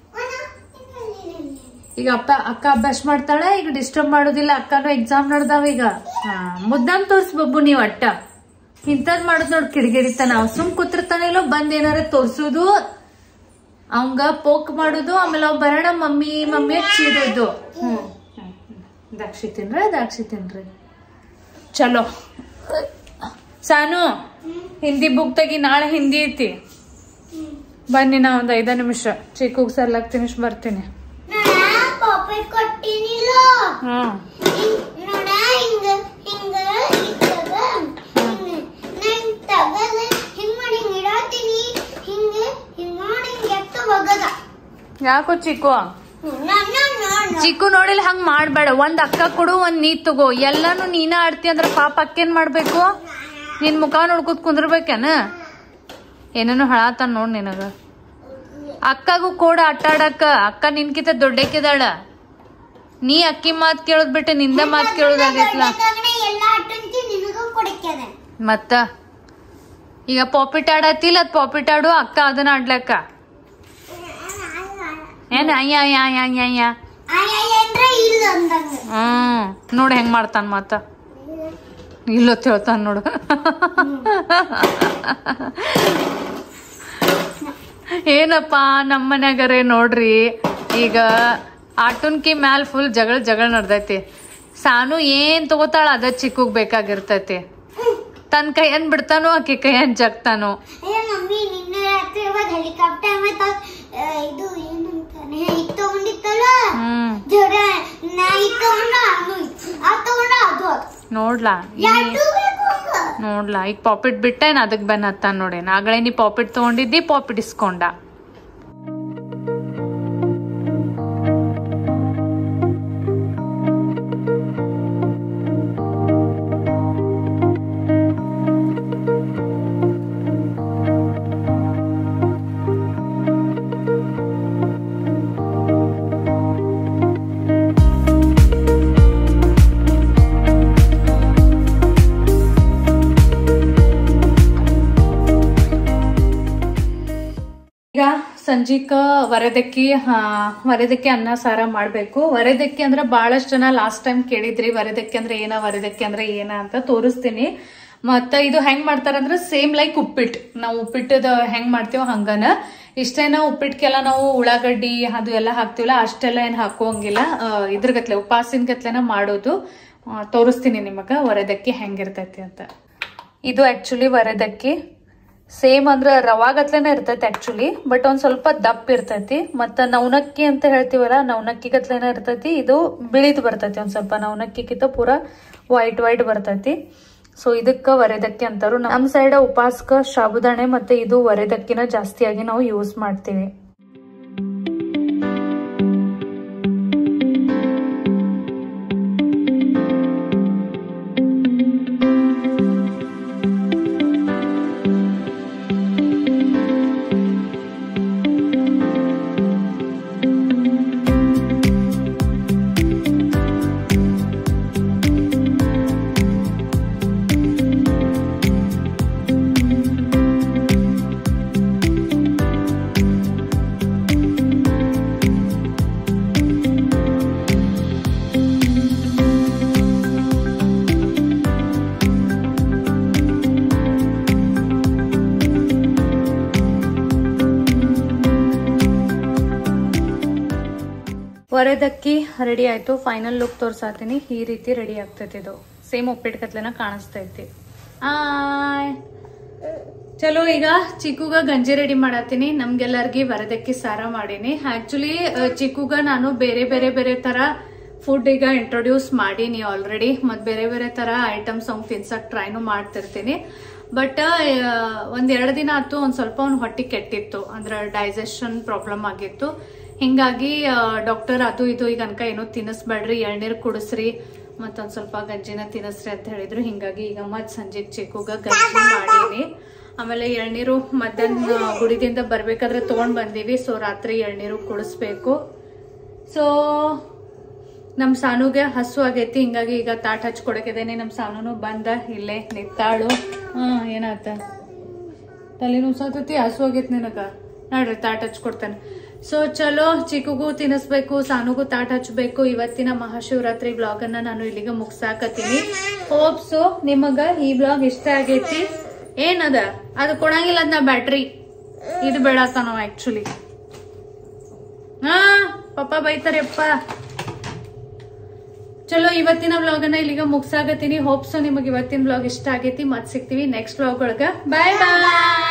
ಈಗ ಅಪ್ಪ ಅಕ್ಕ ಅಭ್ಯಾಸ ಮಾಡ್ತಾಳ ಈಗ ಡಿಸ್ಟರ್ಬ್ ಮಾಡೋದಿಲ್ಲ ಅಕ್ಕನು ಎಕ್ಸಾಮ್ ನಡ್ದಾವ ಈಗ ಹಾ ಮುದ್ದಾಮ್ ತೋರ್ಸ್ ಬಬ್ಬು ನೀವ್ ಅಟ್ಟ ಇಂಥದ್ ಮಾಡುದ್ ನೋಡ್ ಕಿಡಿಗಿಡಿತಾನ ಅವ್ ಸುಮ್ ಕೂತಿರ್ತಾನಿಲ್ಲೋ ಬಂದ್ ಏನಾರ ತೋರ್ಸುದು ಅವಂಗ ಪೋಕ್ ಮಾಡುದು ಆಮೇಲೆ ಅವ್ ಬರೋಣ ಮಮ್ಮಿ ಮಮ್ಮಿ ಚೀಡೋದು ಹ್ಮ್ ಹ್ಮ್, ಹ್ಮ್. ದ್ರಾಕ್ಷಿ ತಿನ್ರಿ ದ್ರಾಕ್ಷಿ ತಿನ್ರಿ ಚಲೋ ಸಾನು ಹಿಂದಿ ಬುಕ್ ತೆಗಿ ನಾಳೆ ಹಿಂದಿ ಐತಿ ಬನ್ನಿ ನಾ ಒಂದ್ ಐದ ನಿಮಿಷ ಚಿಕ್ಕಗ್ ಸರ್ಲಾಕ್ ತಿನಿಸ್ ಬರ್ತೀನಿ ನೋಡ ಪಾಪೆಟ್ ಕೊಟ್ಟಿನಿಲ್ಲ ಹ್ಮ್ ನೋಡ ಹಿಂಗ ಹಿಂಗ ಇತ್ತದ ಹಿಂಗ ನನ್ ತಗದ ಹಿಂಗ್ ಮಾಡಿ ಹಿಂಗ್ ಇಡಾತೀನಿ ಹಿಂಗ ಹಿಂಗ್ ಮಾಡಿ ಹಿಂಗ್ ಎತ್ತು ಒಗದ ಯಾಕೋ ಚಿಕ್ಕು ನನ್ನ ನೋಡ್ ಚಿಕ್ಕು ನೋಡಿಲ್ ಹಂಗ್ ಮಾಡ್ಬೇಡ ಒಂದ್ ಅಕ್ಕ ಕೊಡು ಒಂದ್ ನೀ ತಗೋ ಎಲ್ಲಾನು ನೀನ ಆಡ್ತಿ ಅಂದ್ರ ಪಾಪ ಅಕ್ಕೇನ್ ಮಾಡ್ಬೇಕು ನಿನ್ ಮುಖ ನೋಡ್ಕೊತ್ ಕುಂದ್ರಬೇಕೇನ ಏನೇನು ಹೇಳಾತಾನ ನೋಡ್ ನಿನಗ ಅಕ್ಕಗೂ ಕೂಡ ಆಟ ಆಡಕ್ಕ ಅಕ್ಕ ನಿನ್ಕಿತ ದೊಡ್ಡಕ್ಕಿದಾಳ ನೀ ಅಕ್ಕಿ ಮಾತ್ ಕೇಳೋದ್ ಬಿಟ್ಟು ನಿಂದ ಮಾತ್ ಕೇಳೋದಾಗೈತ್ಲ ಎಲ್ಲ ಅಟ್ಟಂತಿ ನಿನಗೂ ಕೊಡಕ್ಯದ ಮತ್ತ ಈಗ ಪಾಪಿಟ್ ಆಡತ್ತಿಲ್ಲ ಅದ್ ಪಾಪಿಟ್ ಆಡು ಅಕ್ಕ ಅದನ್ನ ಆಡ್ಲಕ್ಕ ಏನ್ ಅಯ್ಯ ಅಯ್ಯ ಅಯ್ಯ ಅಯ್ಯ ಅಯ್ಯ ಅಯ್ಯ ಅಂದ್ರೆ ಇಲ್ಲ ಅಂದಂಗ ಹ್ಮ್ ನೋಡ್ ಹೆಂಗ್ ಮಾಡ್ತಾನ ಮತ್ತ ಇಲ್ಲೊತ್ ಹೇಳ್ತಾನ ನೋಡು ಏನಪ್ಪಾ ನಮ್ಮ ಮನ್ಯಾಗರೆ ನೋಡ್ರಿ ಈಗ ಆಟುನ್ಕಿ ಮ್ಯಾಲ್ ಫುಲ್ ಜಗಳ ಜಗಳ ನಡ್ದೈತಿ ಸಾನು ಏನ್ ತಗೋತಾಳ ಅದ ಚಿಕ್ಕಗ್ ಬೇಕಾಗಿರ್ತೈತಿ ತನ್ ಕೈಯನ್ ಬಿಡ್ತಾನೋ ಆಕಿ ಕೈಯನ್ ಜಗ್ತಾನೋ ಏ ಮಮ್ಮಿ ನಿನ್ನೆ ರಾತ್ರಿ ಇವಾಗ ಹೆಲಿಕಾಪ್ಟರ್ ಮತ್ತೆ ಆ, ಇದು ಏನಂತಾನೆ ಇದು ತಗೊಂಡಿತ್ತಲ್ಲ ಹ್ಮ್ ಜೋರ ನಾ ಇದು ತಗೊಂಡ ಅದು ಇತ್ತು. ಅದು ತಗೊಂಡ ಅದು ಅದು. ನೋಡ್ಲಾ ಈ ಎರಡು ಬೇಕು ಹಂಗ. ನೋಡ್ಲಾ ಈಗ ಪಾಪಿಟ್ ಬಿಟ್ಟೇನ್ ಅದಕ್ ಬೆನ್ ಹತ್ತಾನ ನೋಡೇನ್ ಆಗಲೇ ನೀ ಪಾಪಿಟ್ ತಗೊಂಡಿದ್ದಿ ಪಾಪಿಟ್ ಇಸ್ಕೊಂಡ ಈಗ ಸಂಜಿಕ ವರದಕ್ಕಿ ಹಾ, ವರದಕ್ಕಿ ಅನ್ನ ಸಾರ ಮಾಡ್ಬೇಕು ವರದಕ್ಕಿ ಅಂದ್ರೆ ಬಹಳಷ್ಟು ಜನ ಲಾಸ್ಟ್ ಟೈಮ್ ಕೇಳಿದ್ರಿ ವರದಕ್ಕಿ ಅಂದ್ರೆ ಏನ ವರದಕ್ಕಿ ಅಂದ್ರೆ ಏನ ಅಂತ ತೋರಿಸ್ತೀನಿ ಮತ್ತ ಇದು ಹೆಂಗ್ ಮಾಡ್ತಾರಂದ್ರೆ ಸೇಮ್ ಲೈಕ್ ಉಪ್ಪಿಟ್ಟು ನಾವು ಉಪ್ಪಿಟ್ಟದ ಹೆಂಗ್ ಮಾಡ್ತೀವೋ ಹಂಗನ ಇಷ್ಟೇನ ಉಪ್ಪಿಟ್ಕೆಲ್ಲ ನಾವು ಉಳ್ಳಾಗಡ್ಡಿ ಅದು ಎಲ್ಲ ಹಾಕ್ತಿವಲ್ಲ ಅಷ್ಟೆಲ್ಲ ಏನ್ ಹಾಕೋಂಗಿಲ್ಲ ಆ, ಇದ್ರ ಗತ್ಲೆ ಉಪಾಸಿನ ಗತ್ಲೆನ ಮಾಡೋದು ಆ, ತೋರಿಸ್ತೀನಿ ನಿಮಗ ವರದಕ್ಕಿ ಹೆಂಗಿರ್ತೈತಿ ಅಂತ ಇದು ಆಕ್ಚುಲಿ ವರದಕ್ಕಿ ಸೇಮ್ ಅಂದ್ರ ರವಾಗತ್ಲೆನೆ ಇರ್ತೈತಿ ಆಕ್ಚುಲಿ ಬಟ್ ಒಂದ್ ಸ್ವಲ್ಪ ದಪ್ಪ ಇರ್ತೈತಿ ಮತ್ತ ನವನಕ್ಕಿ ಅಂತ ಹೇಳ್ತೀವಲ್ಲ ನವನಕ್ಕಿ ಗತ್ಲೆನೆ ಇರ್ತೈತಿ ಇದು ಬಿಳಿದ್ ಬರ್ತೈತಿ ಒಂದ್ ಸ್ವಲ್ಪ ನವನಕ್ಕಿಗಿಂತ ಪೂರಾ ವೈಟ್ ವೈಟ್ ಬರ್ತೈತಿ ಸೊ ಇದಕ್ಕ ವರೆದಕ್ಕಿ ಅಂತಾರು ನಮ್ ಸೈಡ್ ಉಪಾಸ್ಕ ಸಾಬುದಾಣೆ ಮತ್ತೆ ಇದು ವರೆದಕ್ಕಿನ ಜಾಸ್ತಿಯಾಗಿ ನಾವು ಯೂಸ್ ಮಾಡ್ತೀವಿ ವರದಕ್ಕಿ ರೆಡಿ ಆಯ್ತು ಫೈನಲ್ ಲುಕ್ ತೋರ್ಸಾತೀನಿ ಈ ರೀತಿ ರೆಡಿ ಆಗ್ತೈತಿ ಇದು ಸೇಮ್ ಉಪ್ಪಿಟ್ಟು ಕತ್ಲೆನ ಕಾಣಿಸ್ತೈತಿ ಆಯ್ ಚಲೋ ಈಗ ಚಿಕ್ಕುಗ ಗಂಜಿ ರೆಡಿ ಮಾಡತ್ತೀನಿ ನಮ್ಗೆಲ್ಲರಿಗೂ ವರದಕ್ಕಿ ಸಾರ ಮಾಡೀನಿ ಆಕ್ಚುಲಿ ಚಿಕ್ಕುಗ ನಾನು ಬೇರೆ ಬೇರೆ ಬೇರೆ ತರ ಫುಡ್ ಈಗ ಇಂಟ್ರೊಡ್ಯೂಸ್ ಮಾಡೀನಿ ಆಲ್ರೆಡಿ ಮತ್ ಬೇರೆ ಬೇರೆ ತರ ಐಟಮ್ಸ್ ಅವ್ನು ತಿನ್ಸಕ್ ಟ್ರೈನು ಮಾಡ್ತಿರ್ತೀನಿ ಬಟ್ ಒಂದ್ ಎರಡು ದಿನ ಆತು ಒಂದ್ ಸ್ವಲ್ಪ ಅವ್ನ ಹೊಟ್ಟಿ ಕೆಟ್ಟಿತ್ತು ಅಂದ್ರೆ ಡೈಜೆಷನ್ ಪ್ರಾಬ್ಲಮ್ ಆಗಿತ್ತು ಹಿಂಗಾಗಿ ಡಾಕ್ಟರ್ ಅದು ಇದು ಈಗ ಅನ್ಕ ಏನೋ ತಿನ್ನಿಸ್ಬೇಡ್ರಿ ಎಳ್ನೀರ್ ಕುಡಿಸ್ರಿ ಮತ್ತೊಂದ್ ಸ್ವಲ್ಪ ಗಂಜಿನ ತಿನ್ನಿಸ್ರಿ ಅಂತ ಹೇಳಿದ್ರು ಹಿಂಗಾಗಿ ಈಗ ಮತ್ ಸಂಜೆ ಚಿಕ್ಕುಗ ಗಂಜಿ ಮಾಡೀನಿ ಆಮೇಲೆ ಎಳ್ನೀರು ಮಧ್ಯಾಹ್ನ ಗುಡಿದಿಂದ ಬರ್ಬೇಕಾದ್ರೆ ತಗೊಂಡ್ ಬಂದೀವಿ ಸೊ ರಾತ್ರಿ ಎಳ್ನೀರು ಕುಡಿಸ್ಬೇಕು ಸೊ ನಮ್ ಸಾನುಗೆ ಹಸು ಆಗೈತಿ ಹಿಂಗಾಗಿ ಈಗ ತಾಟ್ ಹಚ್ಕೊಡಕಿದ್ದೇನೆ ನಮ್ ಸಾನುನು ಬಂದ ಇಲ್ಲೇ ನಿತ್ತಾಳು ಹಾ ಏನಾತ ತಲೆ ನುಸಾತೈತಿ ಹಸು ಆಗೈತಿ ನಿನಗ ನೋಡ್ರಿ ತಾಟ್ ಹಚ್ಕೊಡ್ತಾನೆ ಸೊ ಚಲೋ ಚಿಕ್ಕಗೂ ತಿನ್ನಿಸ್ಬೇಕು ಸಾನುಗೂ ತಾಟ್ ಹಚ್ಬೇಕು ಇವತ್ತಿನ ಮಹಾಶಿವರಾತ್ರಿ ಬ್ಲಾಗ್ ಅನ್ನ ನಾನು ಇಲ್ಲಿಗೆ ಮುಗ್ಸಾಕತ್ತೀನಿ ಹೋಪ್ಸು ನಿಮಗ ಈ ಬ್ಲಾಗ್ ಇಷ್ಟ ಆಗೈತಿ ಏನದ ಅದು ಕೊಡಂಗಿಲ್ಲ ಅದ್ನ ಬ್ಯಾಟ್ರಿ ಇದು ಬೇಡತ್ತ ನಾವು ಆಕ್ಚುಲಿ ಹಾ ಪಪ್ಪ ಬೈತಾರೆಪ್ಪ ಚಲೋ ಇವತ್ತಿನ ವ್ಲಾಗ್ ಅನ್ನ ಇಲ್ಲಿಗ ಮುಗ್ಸಾಗತ್ತೀನಿ ಹೋಪ್ಸು ನಿಮಗೆ ಇವತ್ತಿನ ವ್ಲಾಗ್ ಇಷ್ಟ ಆಗೈತಿ ಮತ್ ಸಿಗ್ತೀವಿ ನೆಕ್ಸ್ಟ್ ವ್ಲಾಗ್ ಒಳಗ ಬಾಯ್ ಬಾಯ್